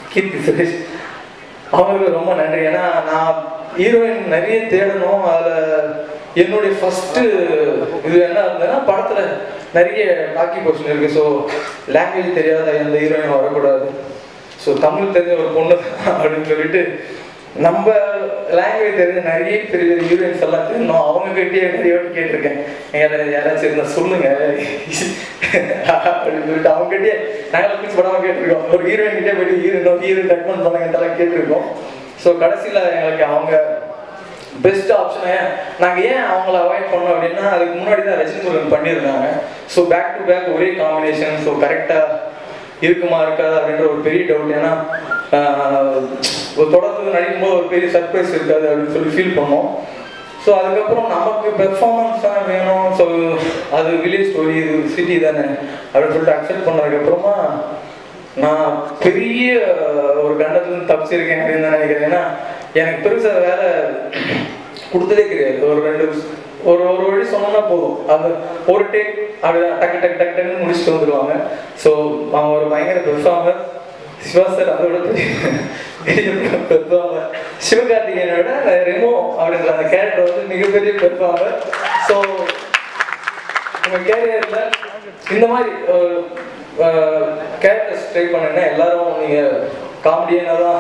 கீர்த்தி சுரேஷ் அவங்களுக்கு ரொம்ப நன்றி ஏன்னா நான் ஹீரோயின் நிறைய தேடணும் அதில் என்னுடைய ஃபஸ்ட்டு இது என்ன இருந்ததுன்னா படத்தில் நிறைய டாக்கி போர்ஷன் இருக்குது ஸோ லாங்குவேஜ் தெரியாத எந்த ஹீரோயின் வரக்கூடாது ஸோ தமிழ் தெரிஞ்ச ஒரு பொண்ணு தான் அப்படின்னு சொல்லிட்டு நம்ம லாங்குவேஜ் தெரிஞ்ச நிறைய பெரிய பெரிய ஹீரோயின்ஸ் எல்லாம் தெரியும் அவங்க கிட்டே நிறைய வாட்டி கேட்டிருக்கேன் யாராவது யாராச்சும் இருந்தால் சொல்லுங்க அப்படின்னு சொல்லிட்டு அவங்க கிட்டே நாங்கள் பிடிச்சி படமாக கேட்டிருக்கோம் ஒரு ஹீரோயின் கிட்டே போயிட்டு ஹீரோயின் ஹீரோயின் ரெக்கமெண்ட் பண்ணுங்கன்றலாம் கேட்டிருக்கோம் ஸோ கடைசியில் எங்களுக்கு அவங்க பெஸ்ட் ஆப்ஷனே நாங்கள் ஏன் அவங்கள அவாய்ட் பண்ணோம் அப்படின்னா அதுக்கு முன்னாடி தான் ரஜினி முருகன் பண்ணியிருந்தாங்க ஸோ பேக் டு பேக் ஒரே காம்பினேஷன் ஸோ கரெக்டாக இருக்குமா இருக்காது அப்படின்ற ஒரு பெரிய டவுட் ஏன்னா ஆஹ், ஒரு தொடர்ந்து நடிக்கும்போது ஒரு பெரிய சர்ப்ரைஸ் இருக்காது அப்படின்னு சொல்லி ஃபீல் பண்ணோம் ஸோ அதுக்கப்புறம் நமக்கு பெர்ஃபார்மன்ஸ் தான் வேணும் ஸோ அது வில்லேஜ் ஸ்டோரி இது சிட்டி தானே அப்படின்னு சொல்லிட்டு அக்செப்ட் பண்ணதுக்கப்புறமா நான் பெரிய ஒரு கண்டத்துலேருந்து தப்பிச்சிருக்கேன் அப்படின்னு தான் நினைக்கிறேன் ஏன்னா எனக்கு பெருசாக வேலை கொடுத்ததே கிடையாது ஒரு ரெண்டு ஒரு ஒரு வழி சொன்னோம்னா போதும் அது ஒரு டேக் அப்படிதான் டக்கு டக்கு டக்கு டக்குன்னு முடிச்சுட்டு வந்துடுவாங்க ஸோ அவன் ஒரு பயங்கர பெர்ஃபார்மர் சிவா சார் அதோட பெரிய பெர்ஃபார்மர் சிவகார்த்திகேயனோட ரெமோ அப்படின்ற அந்த கேரக்டர் வந்து மிகப்பெரிய பெர்ஃபார்மர் ஸோ உங்க கேரியர்ல இந்த மாதிரி கேரக்டர்ஸ் ட்ரை பண்ணீங்கன்னா எல்லாரும் நீங்க காமெடியனா தான்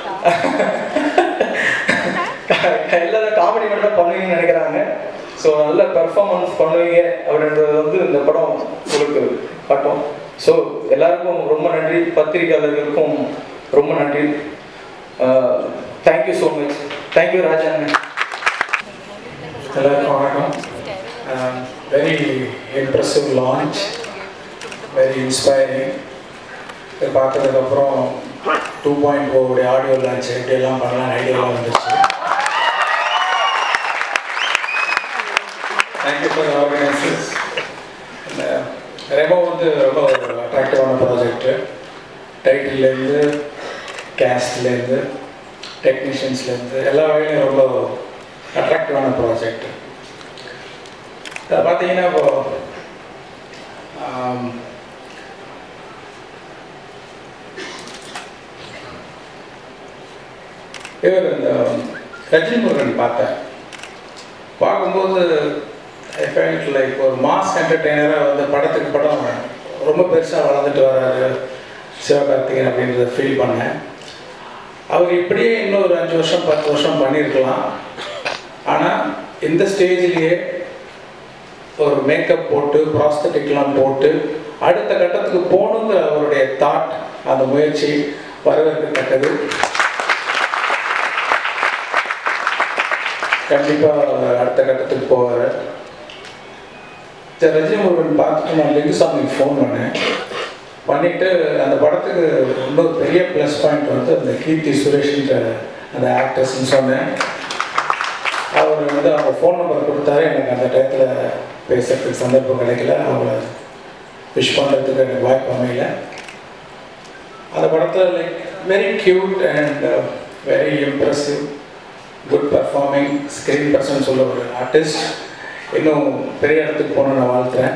எல்லாரும் காமெடி மட்டும் தான் பண்ணுவீங்கன்னு நினைக்கிறாங்க ஸோ நல்ல பெர்ஃபார்மன்ஸ் பண்ணுவீங்க அப்படின்றது வந்து இந்த படம் உங்களுக்கு காட்டும் ஸோ எல்லாருக்கும் ரொம்ப நன்றி பத்திரிகையாளர்களுக்கும் ரொம்ப நன்றி thank you so much thank you Raja அண்ணன் எல்லாருக்கும் வணக்கம் very impressive launch very inspiring இதை பார்த்ததுக்கப்புறம் டூ பாயிண்ட் ஃபோருடைய ஆடியோ லான்ச் எப்படியெல்லாம் பண்ணலாம் ஐடியாலாம் வந்துச்சு தேங்க்யூ ஃபார் ஆர்கனைசர்ஸ் ரெமோ வந்து ரொம்ப ஒரு அட்ராக்டிவான ப்ராஜெக்ட்டு டைட்டில்லேருந்து கேஸ்ட்லேருந்து டெக்னீஷியன்ஸ்லேருந்து எல்லா வகையிலும் ரொம்ப அட்ராக்டிவான ப்ராஜெக்ட் அதை பார்த்தீங்கன்னா இப்போ ஆம், இவர் இந்த ரஜினி முருகன் பார்த்தேன் பார்க்கும்போது லைக் ஒரு மாஸ் என்டர்டெய்னராக வந்து படத்துக்கு படம் ரொம்ப பெருசாக வளர்ந்துட்டு வர்றாரு சிவகார்த்திகேயன் அப்படின்றத ஃபீல் பண்ணேன் அவர் இப்படியே இன்னும் ஒரு அஞ்சு வருஷம் பத்து வருஷம் பண்ணியிருக்கலாம் ஆனால் இந்த ஸ்டேஜ்லேயே ஒரு மேக்கப் போட்டு ப்ராஸ்தட்டிக்லாம் போட்டு அடுத்த கட்டத்துக்கு போகணுங்கிற அவருடைய தாட் அந்த முயற்சி வரவேற்கத்தக்கது கண்டிப்பாக அடுத்த கட்டத்துக்கு போவார் சரி ரஜினி முருகன் பார்த்துட்டு நான் லிங்குசாமிக்கு ஃபோன் பண்ணேன் பண்ணிவிட்டு அந்த படத்துக்கு இன்னொரு பெரிய ப்ளஸ் பாயிண்ட் வந்து அந்த கீர்த்தி சுரேஷ்ன்ற அந்த ஆக்டர்ஸ்னு சொன்னேன் அவர் வந்து அவங்க ஃபோன் நம்பர் கொடுத்தாரு எனக்கு அந்த டயத்தில் பேசுறதுக்கு சந்தர்ப்பம் கிடைக்கல அவங்கள விஷ் பண்ணுறதுக்கு எனக்கு வாய்ப்பு அமையல அந்த படத்தில் like very cute and very impressive good performing screen person சொல்ல ஒரு ஆர்டிஸ்ட் இன்னும் பெரிய இடத்துக்கு போகணும்னு நான் வாழ்த்துறேன்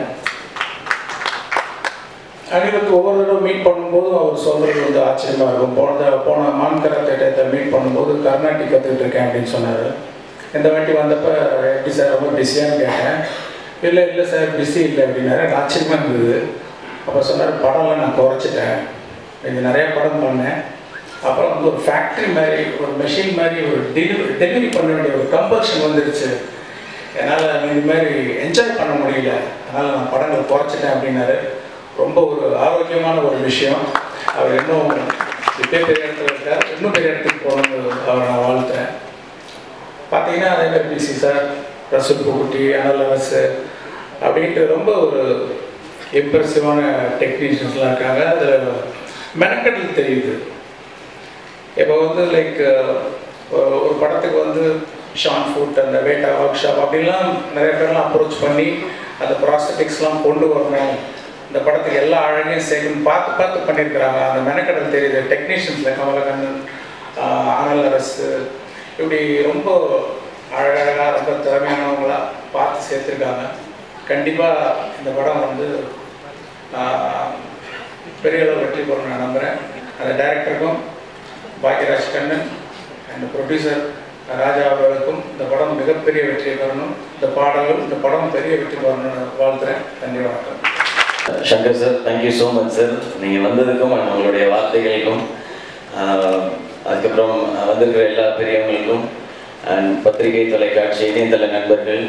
அனிருத் ஒவ்வொரு தடவை மீட் பண்ணும்போது அவர் சொல்கிறது வந்து ஆச்சரியமாக இருக்கும் போன தடவை போன மான்கரா தேட்டத்தை மீட் பண்ணும்போது கர்நாடிக் கற்றுக்கிட்டு இருக்கேன் அப்படின்னு சொன்னார் இந்த வாட்டி வந்தப்போ எப்படி சார் ரொம்ப பிஸியான்னு கேட்டேன் இல்லை இல்லை சார் பிஸி இல்லை அப்படின்னாரு எனக்கு ஆச்சரியமாக இருந்தது அப்போ சொன்னார் படம்லாம் நான் குறைச்சிட்டேன் இது நிறைய படம் பண்ணேன் அப்புறம் வந்து ஒரு ஃபேக்ட்ரி மாதிரி ஒரு மெஷின் மாதிரி ஒரு டெலிவரி டெலிவரி பண்ண வேண்டிய ஒரு கம்பல்ஷன் வந்துருச்சு என்னால் இது மாதிரி என்ஜாய் பண்ண முடியல அதனால் நான் படங்கள் குறைச்சிட்டேன் அப்படின்னாரு ரொம்ப ஒரு ஆரோக்கியமான ஒரு விஷயம் அவர் இன்னும் இப்பே பெரிய இடத்துல இருக்கார் இன்னும் பெரிய இடத்துக்கு போகணும்னு அவரை நான் வாழ்த்துறேன் பார்த்தீங்கன்னா அதே மாதிரி பிசி சார் ரசூல் புகுட்டி அனல் அரசு அப்படின்ட்டு ரொம்ப ஒரு இம்ப்ரெசிவான டெக்னீஷியன்ஸ்லாம் இருக்காங்க அதில் மெனக்கடல் தெரியுது இப்போ வந்து லைக் ஒரு படத்துக்கு வந்து ஷான் ஃபுட் அந்த வேட்டா ஒர்க் ஷாப் அப்படிலாம் நிறைய பேர்லாம் அப்ரோச் பண்ணி அந்த ப்ராஸ்தட்டிக்ஸ்லாம் கொண்டு வரணும் இந்த படத்துக்கு எல்லா அழகையும் சேர்க்கணும் பார்த்து பார்த்து பண்ணியிருக்கிறாங்க அந்த மெனக்கடல் தெரியுது டெக்னீஷியன்ஸில் கமலகண்ணன் ஆஹ் அனல் அரசு இப்படி ரொம்ப அழகழகாக ரொம்ப திறமையானவங்களா பார்த்து சேர்த்துருக்காங்க கண்டிப்பாக இந்த படம் வந்து ஆஹ், பெரிய அளவு வெற்றி பெறும் நான் நம்புகிறேன் அந்த டைரக்டருக்கும் பாக்யராஜ் கண்ணன் அண்ட் ப்ரொடியூசர் ராஜா அவர்களுக்கும் இந்த படம் மிகப்பெரிய வெற்றி பெறணும் இந்த பாடல்கள் இந்த படம் பெரிய வெற்றி பெறணும்னு வாழ்த்துறேன் நன்றி வணக்கம் Shankar sir thank you so much sir நீங்கள் வந்ததுக்கும் and உங்களுடைய வார்த்தைகளுக்கும் ஆஹ், அதுக்கப்புறம் வந்திருக்கிற எல்லா பெரியவங்களுக்கும் அண்ட் பத்திரிகை தொலைக்காட்சி இணையதள நண்பர்கள்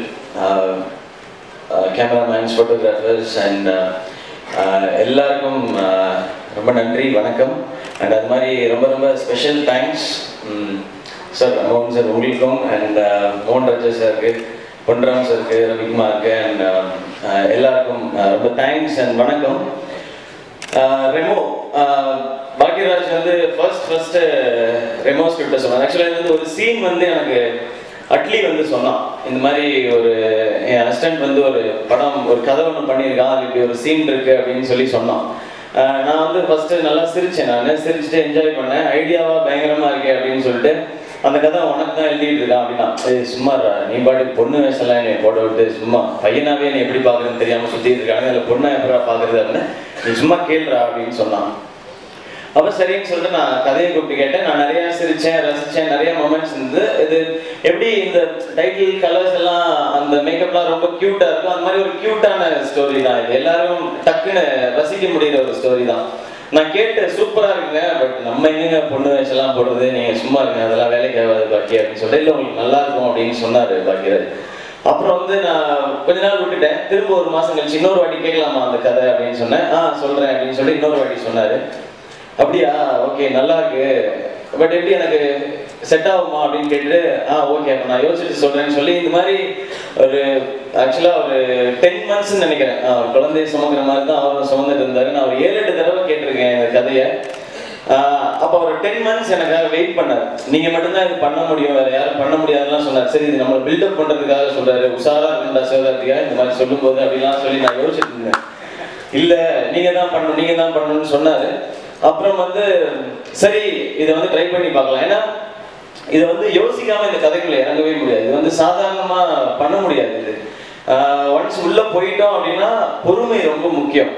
கேமராமேன்ஸ் ஃபோட்டோகிராஃபர்ஸ் அண்ட் எல்லாருக்கும் ஆஹ், ரொம்ப நன்றி வணக்கம் அண்ட் அது மாதிரி ரொம்ப ரொம்ப ஸ்பெஷல் தேங்க்ஸ் சார் மோகன் சார் உங்களுக்கும் அண்ட் மோகன் ராஜா சாருக்கு பொன்ராம் சாருக்கு ரவிக்குமாருக்கு அண்ட் எல்லாருக்கும் அஹ், ரொம்ப தேங்க்ஸ் அண்ட் வணக்கம் அஹ், ரெமோ அஹ், பாக்யராஜ் வந்து ஃபர்ஸ்ட் ஃபர்ஸ்ட் ரெமோ ஸ்கிரிப்ட் சொன்னார் ஆக்சுவலாக இது வந்து ஒரு சீன் வந்து எனக்கு அட்லி வந்து சொன்னான் இந்த மாதிரி ஒரு என் அசிஸ்டன்ட் வந்து ஒரு படம் ஒரு கதை ஒன்று பண்ணியிருக்கான் அது இப்படி ஒரு சீன் இருக்கு அப்படின்னு சொல்லி சொன்னான் அஹ், நான் வந்து ஃபர்ஸ்ட் நல்லா சிரிச்சேன் நான் சிரிச்சுட்டு என்ஜாய் பண்ணேன் ஐடியாவா பயங்கரமா இருக்கே அப்படின்னு சொல்லிட்டு அந்த கதை உனக்கு தான் எழுதிட்டு இருக்கான் அப்படின்னா ஏய் சும்மா இருடா, நீ பாட்டுக்கு பொண்ணு வயசெல்லாம் என்னை போட விட்டு சும்மா பையனாவே நீ எப்படி பார்க்கறதுன்னு தெரியாம சுத்திட்டு இருக்காங்க இல்லை பொண்ணை எப்படா பார்க்கறது அப்படின்னு நீ சும்மா கேளுடா அப்படின்னு சொன்னான் அப்ப சரின்னு சொல்லிட்டு நான் கதையை கூப்பிட்டு கேட்டேன் நான் நிறைய சிரிச்சேன் ரசிச்சேன் நிறைய மொமெண்ட்ஸ் இருந்து இது எப்படி இந்த டைட்டில் கலர்ஸ் எல்லாம் அந்த மேக்கப்லாம் ரொம்ப கியூட்டா இருக்கும் அந்த மாதிரி ஒரு கியூட்டான ஸ்டோரி தான் இது எல்லாரும் டக்குன்னு ரசிக்க முடியிற ஒரு ஸ்டோரி தான் நான் கேட்டு சூப்பரா இருக்குங்க பட் நம்ம எங்கங்க பொண்ணு வயசெல்லாம் போடுறது நீங்க சும்மா இருங்க அதெல்லாம் வேலைக்கு ஆகாது பாக்கி அப்படின்னு சொல்லிட்டு இல்லை உங்களுக்கு நல்லா இருக்கும் அப்படின்னு சொன்னாரு பாக்கியராஜ் அப்புறம் வந்து நான் கொஞ்ச நாள் விட்டுட்டேன் திரும்ப ஒரு மாசம் கழிச்சு இன்னொரு வாட்டி கேட்கலாமா அந்த கதை அப்படின்னு சொன்னேன் ஆ சொல்றேன் அப்படின்னு சொல்லி இன்னொரு வாட்டி சொன்னாரு அப்படியா ஓகே நல்லா இருக்கு பட் எப்படி எனக்கு செட் ஆகுமா அப்படின்னு கேட்டுட்டு ஆ ஓகே அப்ப நான் யோசிச்சுட்டு சொல்றேன்னு சொல்லி இந்த மாதிரி ஒரு ஆக்சுவலா ஒரு டென் மந்த்ஸ் நினைக்கிறேன் ஆ, ஒரு குழந்தைய சுமக்கிற மாதிரி தான் அவரும் சுமந்துட்டு இருந்தாரு நான் ஒரு ஏழு எட்டு தடவை கேட்டிருக்கேன் இந்த கதையை ஆஹ் அப்ப ஒரு டென் மந்த்ஸ் எனக்காக வெயிட் பண்ணார் நீங்க மட்டும்தான் இது பண்ண முடியும் வேற யாரும் பண்ண முடியாதுலாம் சொன்னார் சரி இது நம்ம பில்டப் பண்றதுக்காக சொல்றாரு உஷாரா இருக்கா சிவகார்த்திகா இந்த மாதிரி சொல்லும்போது அப்படிலாம் சொல்லி நான் யோசிச்சுட்டு இருந்தேன் இல்ல நீங்க தான் பண்ணணும் நீங்க தான் பண்ணணும்னு சொன்னாரு அப்புறம் வந்து சரி இதை வந்து ட்ரை பண்ணி பார்க்கலாம் ஏன்னா இதை வந்து யோசிக்காம இந்த கதைக்குள்ள இறங்கவே முடியாது இது வந்து சாதாரணமா பண்ண முடியாது இது ஒன்ஸ் உள்ள போயிட்டோம் அப்படின்னா பொறுமை ரொம்ப முக்கியம்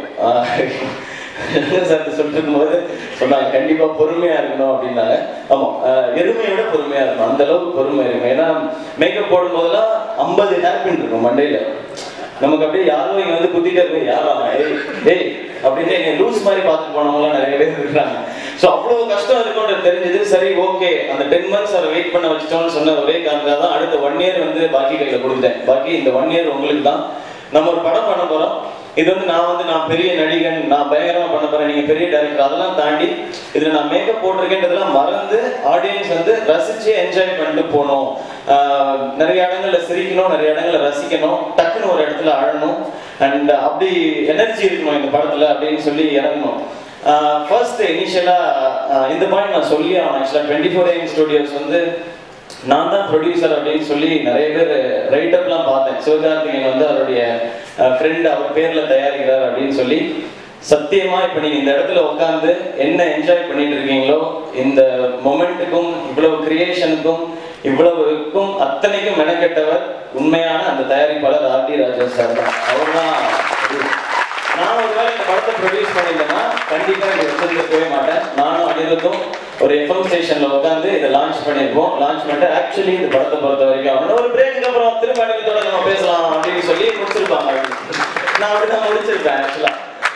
சார் சொல்லிட்டு இருக்கும்போது சொன்னாங்க கண்டிப்பா பொறுமையா இருக்கணும் அப்படின்னாங்க ஆமா ஆஹ் எருமையை விட பொறுமையா இருக்கணும் அந்த அளவுக்கு பொறுமை இருக்கும் ஏன்னா மேக்கப் போடும் போதெல்லாம் ஐம்பது ஹேர் பின் இருக்கும் மண்டையில நமக்கு அப்படியே யாரோ இங்க வந்து குத்திட்டே இருக்கு யாரா ஏய் ஏய் அப்படின்னு எங்க லூஸ் மாதிரி பார்த்துட்டு போனவங்களாம் நிறைய பேர் இருக்கிறாங்க ஸோ அவ்வளவு கஷ்டம் இருக்கும்னு தெரிஞ்சது சரி ஓகே அந்த டென் மந்த்ஸ் அதை வெயிட் பண்ண வச்சிட்டோம்னு சொன்ன ஒரே காரணத்தால தான் அடுத்த ஒன் இயர் வந்து பாக்கி கையில கொடுத்துட்டேன் பாக்கி இந்த ஒன் இயர் உங்களுக்கு தான் நம்ம ஒரு படம் பண்ண போறோம் இது வந்து நான் வந்து நான் பெரிய நடிகன் நான் பயங்கரமா பண்ண போறேன் நீங்க பெரிய டைரக்டர் அதெல்லாம் தாண்டி இதுல நான் மேக்கப் போட்டிருக்கேன்றதெல்லாம் மறந்து ஆடியன்ஸ் வந்து ரசிச்சு என்ஜாய் பண்ணிட்டு போகணும் ஆஹ் நிறைய இடங்கள்ல சிரிக்கணும் நிறைய இடங்கள்ல ரசிக்கணும் டக்குன்னு ஒரு இடத்துல அழணும் அண்ட் அப்படி எனர்ஜி இருக்கணும் இந்த படத்துல அப்படின்னு சொல்லி இறங்கணும் ஃபர்ஸ்ட் இனிஷியலா இந்த பாயிண்ட் நான் சொல்லி ஆகணும் ஆக்சுவலா டுவெண்ட்டி ஃபோர் ஏஎம் ஸ்டுடியோஸ் வந்து நான் தான் ப்ரொடியூசர் அப்படின்னு சொல்லி நிறைய பேர் ரைட்டப்லாம் பார்த்தேன் சிவகார்த்திகேயன் வந்து அவருடைய ஃப்ரெண்ட் அவர் பேர்ல தயாரிக்கிறார் அப்படின்னு சொல்லி சத்தியமா இப்ப நீங்க இந்த இடத்துல உட்காந்து என்ன என்ஜாய் பண்ணிட்டு இருக்கீங்களோ இந்த மொமெண்ட்டுக்கும் இவ்வளவு கிரியேஷனுக்கும் இவ்வளவுக்கும் அத்தனைக்கும் மெனக்கெட்டவர் உண்மையான அந்த தயாரிப்பாளர் ஆர் டி ராஜா சார் தான் அவர் தான் நான் ஒருவேளை இந்த படத்தை ப்ரொடியூஸ் பண்ணியிருந்தேன்னா கண்டிப்பா இங்க வச்சிருந்திருக்கவே மாட்டேன் நானும் அனிருத்தும் ஒரு எஃப்எம் ஸ்டேஷன்ல உட்காந்து இதை லான்ச் பண்ணியிருப்போம் லான்ச் பண்ணிட்டு ஆக்சுவலி இந்த படத்தை பொறுத்த வரைக்கும் அவனு ஒரு பிரேக்கு அப்புறம் திரும்ப அனிருத்தோட நம்ம பேசலாம் அப்படின்னு சொல்லி முடிச்சிருப்பாங்க நான் அப்படிதான் முடிச்சிருப்பேன் ஆக்சுவலா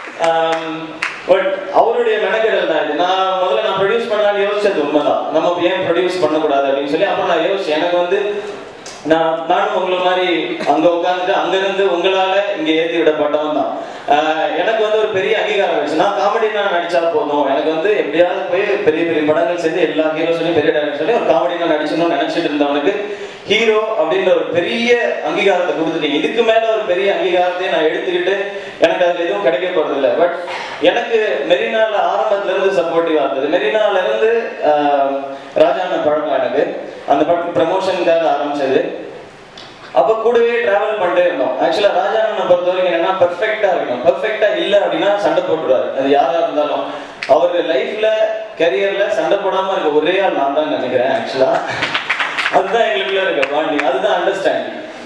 பட் அவருடைய மெனக்கெடல் தான் இது நான் முதல்ல நான் ப்ரொடியூஸ் பண்ணலாம்னு யோசிச்சது உண்மைதான் நம்ம ஏன் ப்ரொடியூஸ் பண்ணக்கூடாது அப்படின்னு சொல்லி அப்புறம் நான் யோசிச்சேன் எனக்கு வந்து நான் நானும் உங்களை மாதிரி அங்க உட்காந்துட்டு அங்க இருந்து உங்களால இங்க ஏத்தி விடப்பட்டவன் தான் ஆஹ் எனக்கு வந்து ஒரு பெரிய அங்கீகாரம் ஆயிடுச்சு நான் காமெடி நான் நடிச்சா போதும் எனக்கு வந்து எப்படியாவது போய் பெரிய பெரிய படங்கள் சேர்ந்து எல்லா ஹீரோஸையும் பெரிய டேரக்டர் சொல்லி ஒரு காமெடி நான் நடிச்சணும்னு நினைச்சிட்டு இருந்தவனுக்கு ஹீரோ அப்படின்ற ஒரு பெரிய அங்கீகாரத்தை கொடுத்துட்டீங்க இதுக்கு மேல ஒரு பெரிய அங்கீகாரத்தை நான் எடுத்துக்கிட்டு எனக்கு அதுல எதுவும் கிடைக்க போறது இல்லை பட் எனக்கு மெரினால ஆரம்பத்துல இருந்து சப்போர்ட்டிவா இருந்தது மெரினால இருந்து ஆஹ், ராஜாண்ண பழக்கம் எனக்கு அந்த படத்துக்கு ப்ரமோஷனுக்காக ஆரம்பிச்சது அப்ப கூடவே டிராவல் பண்ணிட்டே இருந்தோம் ஆக்சுவலா ராஜாண்ணனை பொறுத்த வரைக்கும் என்னன்னா பெர்ஃபெக்டா இருக்கணும் பெர்ஃபெக்டா இல்ல அப்படின்னா சண்டை போட்டுருவாரு அது யாரா இருந்தாலும் அவர் லைஃப்ல கரியர்ல சண்டை போடாம இருக்க ஒரே ஆள் நான் தான் நினைக்கிறேன் ஆக்சுவலா அதுதான் எங்களுக்குள்ள இருக்க பாண்டிங் அதுதான் அண்டர்ஸ்டாண்டிங்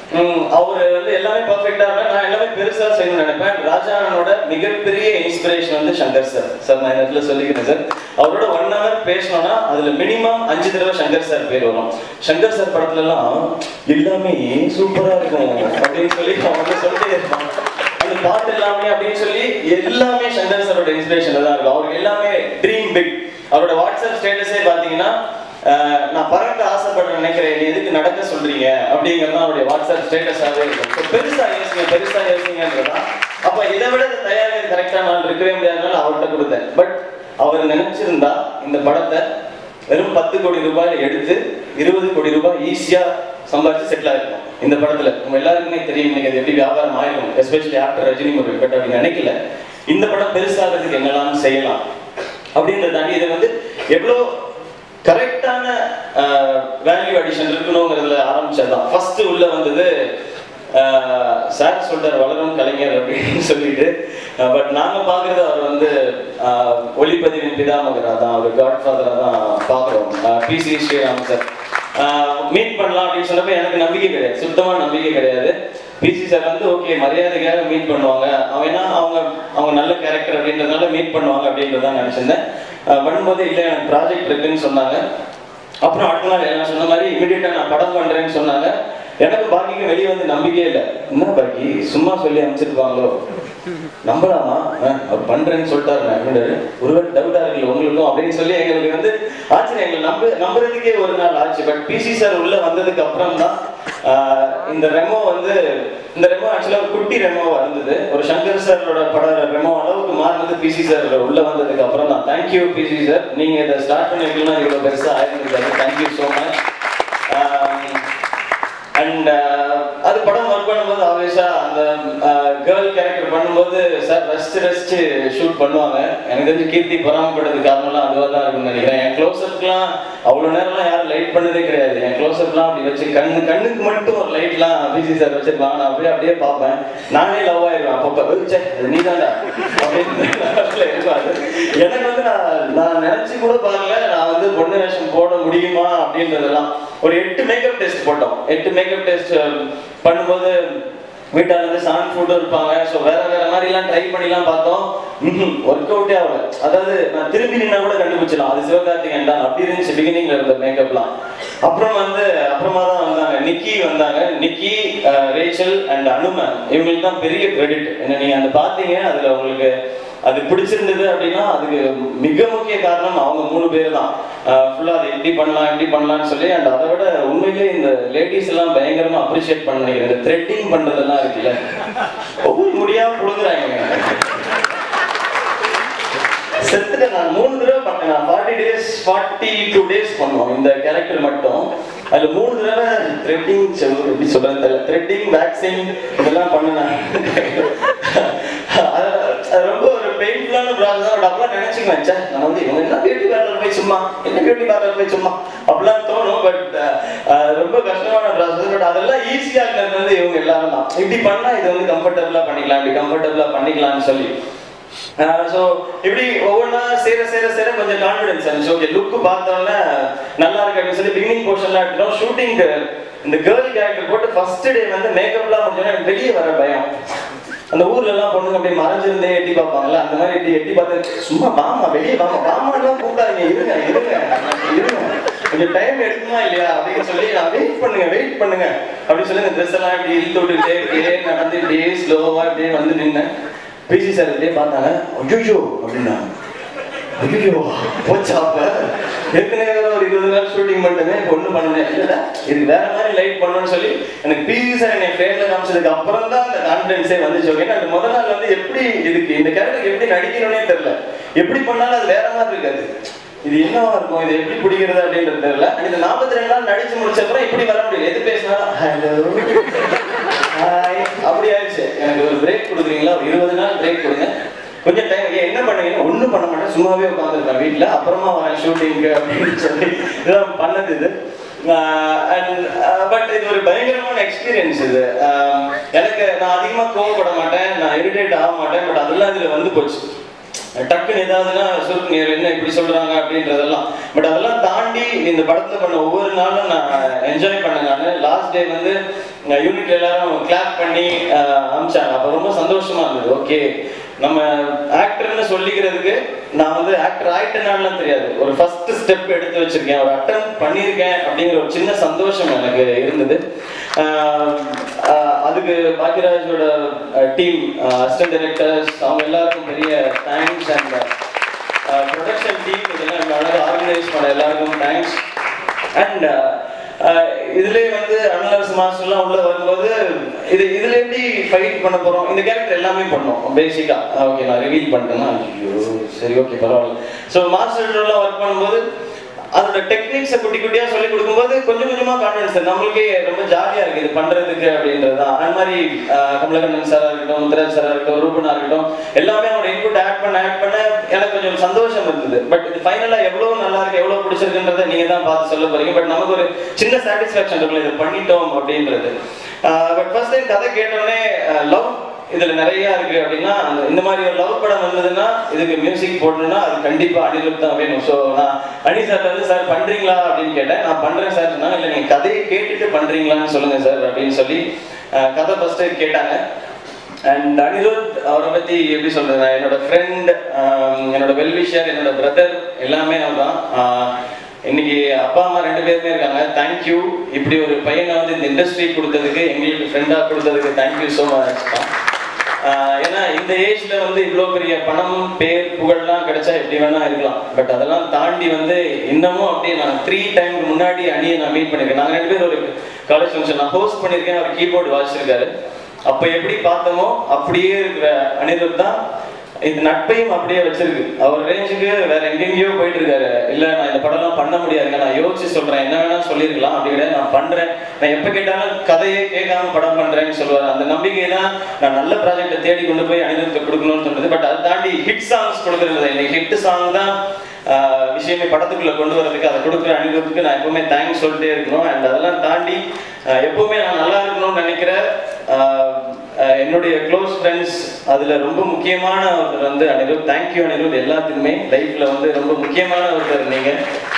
அவர் வந்து எல்லாமே பர்ஃபெக்டா இருப்பேன் நான் எல்லாமே பெருசா செய்யணும்னு நினைப்பேன் ராஜானோட மிகப்பெரிய இன்ஸ்பிரேஷன் வந்து சங்கர் சார் சார் நான் இந்த இடத்துல சொல்லிக்கிறேன் சார் அவரோட ஒன் ஹவர் பேசணும்னா அதுல மினிமம் அஞ்சு தடவை சங்கர் சார் பேர் வரும் சங்கர் சார் படத்துல எல்லாம் எல்லாமே சூப்பரா இருக்கும் அப்படின்னு சொல்லி அவன் வந்து சொல்லிட்டே இருப்பான் அந்த பாட்டு எல்லாமே அப்படின்னு சொல்லி எல்லாமே சங்கர் சாரோட இன்ஸ்பிரேஷன்ல தான் இருக்கும் அவருக்கு எல்லாமே ட்ரீம் பிக் அவரோட வாட்ஸ்அப் ஸ்டேட்டஸே பாத்தீங்கன்னா ஆஹ் நான் பறக்க ஆசைப்பட நினைக்கிறேன் நீ எதுக்கு நடக்க சொல்றீங்க அப்படிங்கிறது தான் அவருடைய வாட்ஸ்அப் ஸ்டேட்டஸாவே இருக்கும் So, பெருசா யோசிங்க பெருசா யோசிங்கன்றதான் அப்ப இதை விட தயாரிக்க கரெக்டா நான் இருக்கவே முடியாதனால அவர்கிட்ட கொடுத்தேன் பட் அவர் நினைச்சிருந்தா இந்த படத்தை வெறும் பத்து கோடி ரூபாயில எடுத்து இருபது கோடி ரூபாய் ஈஸியா சம்பாதிச்சு செட்டில் ஆயிருக்கும் இந்த படத்துல உங்க எல்லாருக்குமே தெரியும் இன்னைக்கு அது எப்படி வியாபாரம் ஆயிருக்கும் especially actor Rajini Murugan but அப்படி நினைக்கல இந்த படம் பெருசாகிறதுக்கு என்னெல்லாம் செய்யலாம் அப்படின்றத தாண்டி இதை வந்து எவ்வளோ கரெக்டான வேல்யூ அடிஷன் இருக்கணுங்கிறதுல ஆரம்பிச்சதுதான் ஃபர்ஸ்ட் உள்ள வந்தது சார் சொல்றார் வளரும் கலைஞர் அப்படின்னு சொல்லிட்டு பட் நாங்க பாக்குறது அவர் வந்து ஆஹ், ஒளிப்பதிவின் பிதாமகரா தான் அவர் காட் ஃபாதரா தான் பாக்குறோம் P C Sriram sir meet பண்ணலாம் அப்படின்னு சொன்னப்ப எனக்கு நம்பிக்கை கிடையாது சுத்தமா நம்பிக்கை கிடையாது பிசி சார் வந்து ஓகே மரியாதைக்காக மீட் பண்ணுவாங்க அவன் ஏன்னா அவங்க அவங்க நல்ல கேரக்டர் அப்படின்றதுனால மீட் பண்ணுவாங்க அப்படின்றதான் நினைச்சிருந்தேன் ஆஹ் வரும்போது இல்லை எனக்கு ப்ராஜெக்ட் இருக்குன்னு சொன்னாங்க அப்புறம் அடுத்த நாள் என்ன சொன்ன மாதிரி இமீடியட்டா நான் படம் பண்றேன்னு சொன்னாங்க எனக்கு பாக்கிக்கு வெளியே வந்து நம்பிக்கையே இல்லை என்ன பாக்கி சும்மா சொல்லி அனுப்பிச்சிருப்பாங்களோ நம்பலாமா அஹ், அவர் பண்றேன்னு சொல்லிட்டாரு அப்படின்றாரு ஒருவேளை டவுட்டா இருக்குல்ல உங்களுக்கும் அப்படின்னு சொல்லி எங்களுக்கு வந்து ஆச்சரியம் எங்களை நம்ப நம்புறதுக்கே ஒரு நாள் ஆச்சு பட் பிசி சார் உள்ள வந்ததுக்கு அப்புறம் தான் ஆஹ், இந்த ரெமோ வந்து இந்த ரெமோ ஆக்சுவலா ஒரு குட்டி ரெமோவா இருந்தது ஒரு சங்கர் சாரோட பட ரெமோ அளவுக்கு மாறினது பிசி சார் உள்ள வந்ததுக்கு அப்புறம் தான் தேங்க்யூ பிசி சார் நீங்க இதை ஸ்டார்ட் பண்ணிருக்கீங்கன்னா இவ்வளவு பெருசா ஆயிருந்திருக்காரு தேங்க்யூ ஸோ மச் அண்ட் அது படம் ஒர்க் பண்ணும்போது ஆப்வியஸா அந்த கேர்ள் கேரக்டர் பண்ணும்போது சார் ரசிச்சு ரசிச்சு ஷூட் பண்ணுவாங்க எனக்கு தெரிஞ்சு கீர்த்தி பொறாமப்பட்டது காரணம்லாம் அதுவாக தான் இருக்கும்னு நினைக்கிறேன் என் க்ளோஸ்அப்லாம் அவ்வளோ நேரம்லாம் யாரும் லைட் பண்ணதே கிடையாது என் க்ளோஸ்அப்லாம் அப்படி வச்சு கண்ணு கண்ணுக்கு மட்டும் ஒரு லைட்லாம் பிசி சார் வச்சிருப்பாங்க நான் அப்படியே அப்படியே பார்ப்பேன் நானே லவ் ஆயிடுவேன் அப்பப்போ சே நீ தான்டா அப்படின்னு இருப்பாரு எனக்கு வந்து நான் நான் நினைச்சு கூட பார்க்கல நான் வந்து பொண்ணு வேஷம் போட முடியுமா அப்படின்றதெல்லாம் ஒரு எட்டு மேக்கப் டெஸ்ட் போட்டோம் எட்டு மேக்கப் டெஸ்ட் பண்ணும்போது வீட்டால இருந்து சாங் ஃபுட்டும் இருப்பாங்க ஸோ வேற வேற மாதிரிலாம் ட்ரை பண்ணிலாம் பார்த்தோம் ஒர்க் அவுட்டே ஆகல அதாவது நான் திரும்பி நின்னா கூட கண்டுபிடிச்சலாம் அது சிவகார்த்திகேயன் தான் அப்படி இருந்துச்சு பிகினிங்ல இருந்த மேக்கப்லாம் அப்புறம் வந்து அப்புறமா தான் வந்தாங்க நிக்கி வந்தாங்க நிக்கி அஹ், ரேச்சல் அண்ட் அனுமன் இவங்களுக்கு தான் பெரிய கிரெடிட் என்ன நீங்க அந்த பார்த்தீங்க அதுல உங்களுக்கு அது பிடிச்சிருந்தது அப்படின்னா அதுக்கு மிக முக்கிய காரணம் அவங்க மூணு பேர் தான் ஃபுல்லா அதை எப்படி பண்ணலாம் எப்படி பண்ணலாம்னு சொல்லி அண்ட் அதை விட உண்மையிலே இந்த லேடிஸ் எல்லாம் பயங்கரமா அப்ரிஷியேட் பண்ண நினைக்கிறேன் இந்த த்ரெட்டிங் பண்றதெல்லாம் இருக்குல்ல ஒவ்வொரு முடியா புடுங்குறாங்க செத்துல நான் மூணு தடவை பண்ணேன் நான் forty days forty two days பண்ணுவோம் இந்த கேரக்டர் மட்டும் அதுல மூணு தடவை த்ரெட்டிங் எப்படி சொல்றது தெரியல த்ரெட்டிங் வேக்சின் இதெல்லாம் பண்ணினேன் அது அது ரொம்ப ஒரு பெயின்ஃபுல்லான ப்ராசஸ் பட் அப்பெல்லாம் நினைச்சுக்குவேன் ச்சே நான் வந்து இவங்க என்ன பியூட்டி பார்லர் போய் சும்மா என்ன பியூட்டி பார்லர் போய் சும்மா அப்படிலாம் தோணும் பட் ரொம்ப கஷ்டமான ப்ராசஸ் பட் அதெல்லாம் ஈஸியா இருக்கிறது வந்து இவங்க எல்லாரும் தான் இப்படி பண்ணா இது வந்து கம்ஃபர்டபுளா பண்ணிக்கலாம் இப்படி கம்ஃபர்டபுளா பண்ணிக்கலாம்னு சொல்லி ஸோ இப்படி ஒவ்வொன்றா சேர சேர சேர கொஞ்சம் கான்ஃபிடன்ஸ் இருந்துச்சு ஓகே லுக் பார்த்தோன்னே நல்லா இருக்கு அப்படின்னு சொல்லி பிகினிங் போர்ஷன்லாம் எடுத்துட்டோம் ஷூட்டிங் இந்த கேர்ள் கேரக்டர் போட்டு ஃபர்ஸ்ட் டே வந்து மேக்கப்லாம் முடிஞ்சோன்னா எனக்கு வெளியே வர பயம் அந்த ஊர்ல எல்லாம் பொண்ணுங்க அப்படியே மறைஞ்சிருந்தே எட்டி பார்ப்பாங்கல்ல அந்த மாதிரி எட்டி எட்டி பார்த்து சும்மா வாமா வெளியே வாமா வாமா எல்லாம் கூப்பிடாதீங்க இருங்க இருங்க இருங்க கொஞ்சம் டைம் எடுக்குமா இல்லையா அப்படின்னு சொல்லி நான் வெயிட் பண்ணுங்க வெயிட் பண்ணுங்க அப்படின்னு சொல்லி இந்த ட்ரெஸ் எல்லாம் இப்படி இழுத்து விட்டுக்கிட்டே இப்படியே நடந்து இப்படியே ஸ்லோவா இப்படியே வந்து நின்னேன் பிசி சார் இப்படியே பார்த்தாங்க ஐயோ அப்படின்னா ஐயோ போச்சா அப்ப ஏற்கனவே ஒரு இருபது நாள் ஷூட்டிங் மட்டுமே இப்போ ஒன்றும் பண்ணல இல்ல இது வேற மாதிரி லைட் பண்ணணும்னு சொல்லி எனக்கு பிசி சார் என்னை ஃப்ரேம்ல காமிச்சதுக்கு அப்புறம் தான் அந்த கான்ஃபிடன்ஸே வந்துச்சு ஓகே அந்த முதல் நாள் வந்து எப்படி இதுக்கு இந்த கேரக்டர் எப்படி நடிக்கணும்னே தெரியல எப்படி பண்ணாலும் அது வேற மாதிரி இருக்காது இது என்னவா இருக்கும் இது எப்படி பிடிக்கிறது அப்படின்றது தெரியல இந்த நாற்பத்தி ரெண்டு நாள் நடிச்சு முடிச்ச அப்புறம் இப்படி வர முடியல எது பேசினாலும் ஹலோ ஹாய் அப்படி ஆயிடுச்சு எனக்கு ஒரு பிரேக் கொடுக்குறீங்களா ஒரு இருபது நாள் பிரேக் கொடுங்க கொஞ்சம் டைம் என்ன பண்ணுவீங்க ஒன்றும் பண்ண மாட்டேன் சும்மாவே உட்காந்துருக்கேன் வீட்டில் அப்புறமா வரேன் ஷூட்டிங்க்கு அப்படின்னு சொல்லி இதெல்லாம் பண்ணது இது அண்ட் பட் இது ஒரு பயங்கரமான எக்ஸ்பீரியன்ஸ் இது ஆஹ் எனக்கு நான் அதிகமாக கோவப்பட மாட்டேன் நான் இரிட்டேட் ஆக மாட்டேன் பட் அதெல்லாம் இதில் வந்து போச்சு டக்குன்னு ஏதாவதுன்னா சுருக்கு நீர் என்ன இப்படி சொல்றாங்க அப்படின்றதெல்லாம் பட் அதெல்லாம் தாண்டி இந்த படத்துல பண்ண ஒவ்வொரு நாளும் நான் என்ஜாய் பண்ணேன் நான் லாஸ்ட் டே வந்து யூனிட் எல்லாரும் கிளாப் பண்ணி அஹ், அமிச்சாங்க அப்போ ரொம்ப சந்தோஷமா இருந்தது ஓகே நம்ம ஆக்டர்னு சொல்லிக்கிறதுக்கு நான் வந்து ஆக்டர் ஆயிட்டேனாலாம் தெரியாது ஒரு ஃபர்ஸ்ட் ஸ்டெப் எடுத்து வச்சிருக்கேன் ஒரு அட்டன் பண்ணியிருக்கேன் அப்படிங்கிற ஒரு சின்ன சந்தோஷம் எனக்கு இருந்தது ஆஹ் ஆஹ் அதுக்கு பாக்யராஜோட டீம் அசிஸ்டன்ட் டைரக்டர்ஸ் அவங்க எல்லாருக்கும் பெரிய தேங்க்ஸ் அண்ட் ப்ரொடக்ஷன் டீம் இதெல்லாம் இவ்வளோ அழகாக ஆர்கனைஸ் பண்ண எல்லாருக்கும் தேங்க்ஸ் அண்ட் இதுலயே வந்து அனலர்ஸ் மாஸ்டர்லாம் உள்ள வரும்போது இது இதுல எப்படி ஃபைட் பண்ண போறோம் இந்த கேரக்டர் எல்லாமே பண்ணோம் பேசிக்கா ஓகே நான் ரிவீல் பண்ணிட்டேன்னா ஐயோ சரி ஓகே பரவாயில்ல ஸோ மாஸ்டர்லாம் ஒர்க் பண்ணும்போது அதோட டெக்னிக்ஸை குட்டி குட்டியா சொல்லி கொடுக்கும்போது கொஞ்சம் கொஞ்சமா கான்ஃபிடன்ஸ் நம்மளுக்கே ரொம்ப ஜாலியா இருக்கு இது பண்றதுக்கு அப்படின்றது தான் அந்த மாதிரி ஆஹ், கமலக்கண்ணன் சாரா இருக்கட்டும் முத்துராஜ் சாரா இருக்கட்டும் ரூபனா இருக்கட்டும் எல்லாமே அவனோட இன்புட் ஆட் பண்ண ஆட் பண்ண எனக்கு கொஞ்சம் சந்தோஷம் இருந்தது பட் இது ஃபைனலா எவ்வளவு நல்லா இருக்கு எவ்வளவு பிடிச்சிருக்குன்றத நீங்க தான் பார்த்து சொல்ல போறீங்க பட் நமக்கு ஒரு சின்ன சாட்டிஸ்ஃபேக்ஷன் இருக்குல்ல இதை பண்ணிட்டோம் அப்படின்றது பட் ஃபர்ஸ்ட் டைம் கதை கேட்டோடனே லவ் இதுல நிறைய இருக்கு அப்படின்னா அந்த- இந்த மாதிரி ஒரு லவ் படம் வந்ததுன்னா இதுக்கு மியூசிக் போடணும்னா அது கண்டிப்பா அனிருத் தான் வேணும் ஸோ நான் அனி சார் வந்து சார் பண்றீங்களா அப்படின்னு கேட்டேன் நான் பண்றேன் சார் சொன்னா இல்லை நீங்க கதையை கேட்டுட்டு பண்றீங்களான்னு சொல்லுங்க சார் அப்படின்னு சொல்லி அஹ், கதை ஃபர்ஸ்ட் கேட்டாங்க அண்ட் அனிருத் அவரை பத்தி எப்படி சொல்றது நான் என்னோட ஃப்ரெண்ட் என்னோட வெல்விஷர் என்னோட பிரதர் எல்லாமே அவர் தான் இன்னைக்கு அப்பா அம்மா ரெண்டு பேருமே இருக்காங்க தேங்க்யூ இப்படி ஒரு பையனை வந்து இந்த இண்டஸ்ட்ரி கொடுத்ததுக்கு எங்களுக்கு ஃப்ரெண்டாக கொடுத்ததுக்கு தேங்க்யூ ஸோ மச் ஆஹ் ஏன்னா இந்த ஏஜ்ல வந்து இவ்வளோ பெரிய பணம் பேர் புகழ்லாம் கிடைச்சா எப்படி வேணா இருக்கலாம் பட் அதெல்லாம் தாண்டி வந்து இன்னமும் அப்படியே நான் த்ரீ டைம் முன்னாடி அணியை நான் மீட் பண்ணிருக்கேன் நாங்கள் ரெண்டு பேரும் ஒரு காலேஜ் ஃபங்க்ஷன் நான் ஹோஸ்ட் பண்ணியிருக்கேன் அவர் கீபோர்டு வாசிச்சிருக்காரு அப்போ எப்படி பார்த்தோமோ அப்படியே இருக்கிற அனிருத் தான் இந்த நட்பையும் அப்படியே வச்சிருக்கு அவர் ரேஞ்சுக்கு வேற எங்கெங்கேயோ போயிட்டு இருக்காரு இல்ல நான் இந்த படம்லாம் பண்ண முடியாதுங்க நான் யோசிச்சு சொல்றேன் என்ன வேணா சொல்லிருக்கலாம் அப்படி கிடையாது நான் பண்றேன் நான் எப்ப கேட்டாலும் கதையே கேட்காம படம் பண்றேன்னு சொல்லுவாரு அந்த நம்பிக்கை தான் நான் நல்ல ப்ராஜெக்டை தேடி கொண்டு போய் அனிருத்துக்கு கொடுக்கணும்னு தோணுது பட் அதை தாண்டி ஹிட் சாங்ஸ் கொடுக்கறது இன்னைக்கு ஹிட் சாங் தான் ஆஹ், விஷயமே படத்துக்குள்ள கொண்டு வரதுக்கு அதை கொடுக்குற அனிருத்துக்கு நான் எப்பவுமே தேங்க்ஸ் சொல்லிட்டே இருக்கணும் அண்ட் அதெல்லாம் தாண்டி ஆஹ், எப்பவுமே நான் நல்லா இருக்கணும்னு நினைக்கிற ஆஹ், ஆஹ், என்னுடைய க்ளோஸ் ஃப்ரெண்ட்ஸ் அதுல ரொம்ப முக்கியமான ஒருத்தர் வந்து அனிருத் தேங்க்யூ அனிருத் எல்லாத்துக்குமே லைஃப்ல வந்து ரொம்ப முக்கியமான ஒருத்தர் நீங்க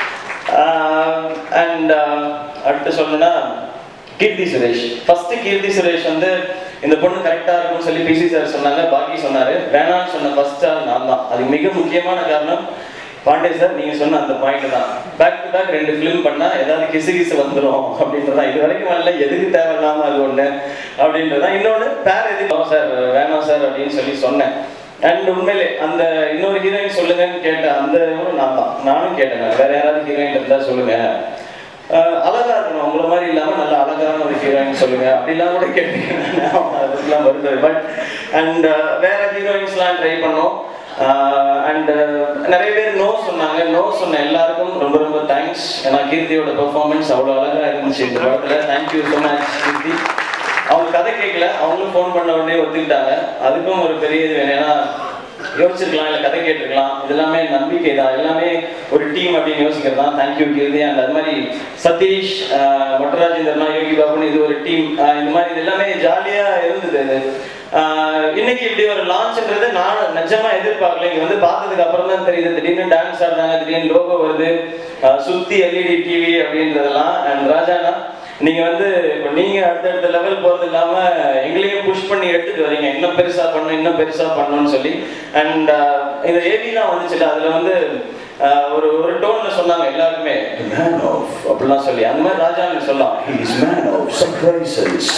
அண்ட் அடுத்து சொல்லணும்னா கீர்த்தி சுரேஷ் ஃபர்ஸ்ட் கீர்த்தி சுரேஷ் வந்து இந்த பொண்ணு கரெக்டா இருக்கும்னு சொல்லி பிசி சார் சொன்னாங்க பாக்கி சொன்னாரு வேணாம்னு சொன்ன ஃபர்ஸ்ட் ஆள் நான் தான் அது மிக முக்கியமான காரணம் பாண்டே சார் நீங்க சொன்ன அந்த பாயிண்ட் தான் பேக் டு பேக் ரெண்டு ஃபிலிம் பண்ணா ஏதாவது கிசு கிசு வந்துடும் அப்படின்றதான் இது வரைக்கும் வரல எதுக்கு தேவையில்லாம அது ஒண்ணு அப்படின்றதான் இன்னொன்னு பேர் எதுக்கு சார் வேணாம் சார் அப்படின்னு சொல்லி சொன்னேன் அண்ட் உண்மையிலே அந்த இன்னொரு ஹீரோயின் சொல்லுங்கன்னு கேட்ட அந்த இவனும் நான் தான் நானும் கேட்டேன் வேற யாராவது ஹீரோயின் இருந்தா சொல்லுங்க அஹ் அழகா இருக்கணும் உங்களை மாதிரி இல்லாம நல்ல அழகான ஒரு ஹீரோயின் சொல்லுங்க அப்படிலாம் கூட கேட்டீங்க அதுக்கெல்லாம் வருது பட் அண்ட் வேற ஹீரோயின்ஸ்லாம் ட்ரை பண்ணோம் அண்ட் நிறைய பேர் நோ சொன்னாங்க நோ சொன்ன எல்லாருக்கும் ரொம்ப ரொம்ப தேங்க்ஸ் ஏன்னா கீர்த்தியோட பெர்ஃபார்மன்ஸ் அவ்வளோ அழகா இருந்துச்சு இந்த படத்துல தேங்க்யூ ஸோ மச் கீர்த்தி அவங்க கதை கேட்கல அவங்களும் ஃபோன் பண்ண உடனே ஒத்துக்கிட்டாங்க அதுக்கும் ஒரு பெரிய இது வேணும் ஏன்னா யோசிச்சிருக்கலாம் இல்லை கதை கேட்டிருக்கலாம் இது எல்லாமே நம்பிக்கை தான் எல்லாமே ஒரு டீம் அப்படின்னு யோசிக்கிறது தான் தேங்க்யூ கீர்த்தி அண்ட் அது மாதிரி சதீஷ் ஆஹ் மொட்டராஜேந்திரனா யோகி பாபுன்னு இது ஒரு டீம் இந்த மாதிரி இது எல்லாமே ஜாலியாக இருந்தது இது ஆஹ் இன்னைக்கு இப்படி ஒரு லான்ச்ன்றது நான் நிஜமா எதிர்பார்க்கல இங்க வந்து பார்த்ததுக்கு அப்புறம் தான் தெரியுது திடீர்னு டான்ஸ் ஆடுறாங்க திடீர்னு லோகோ வருது ஆஹ் சுத்தி எல்இடி டிவி அப்படின்றதெல்லாம் அண்ட் ராஜானா நீங்க வந்து இப்போ நீங்க அடுத்தடுத்த லெவல் போறது இல்லாம எங்களையும் புஷ் பண்ணி எடுத்துட்டு வரீங்க இன்னும் பெருசா பண்ணணும் இன்னும் பெருசா பண்ணணும்னு சொல்லி அண்ட் இந்த ஏவிலாம் வந்துச்சுல அதுல வந்து ஆஹ், ஒரு ஒரு டோன்ல சொன்னாங்க எல்லாருமே மேன் ஆஃப் அப்படிலாம் சொல்லி அந்த மாதிரி ராஜா சொல்லலாம் இஸ் மேன் ஆஃப் சர்ப்ரைசஸ்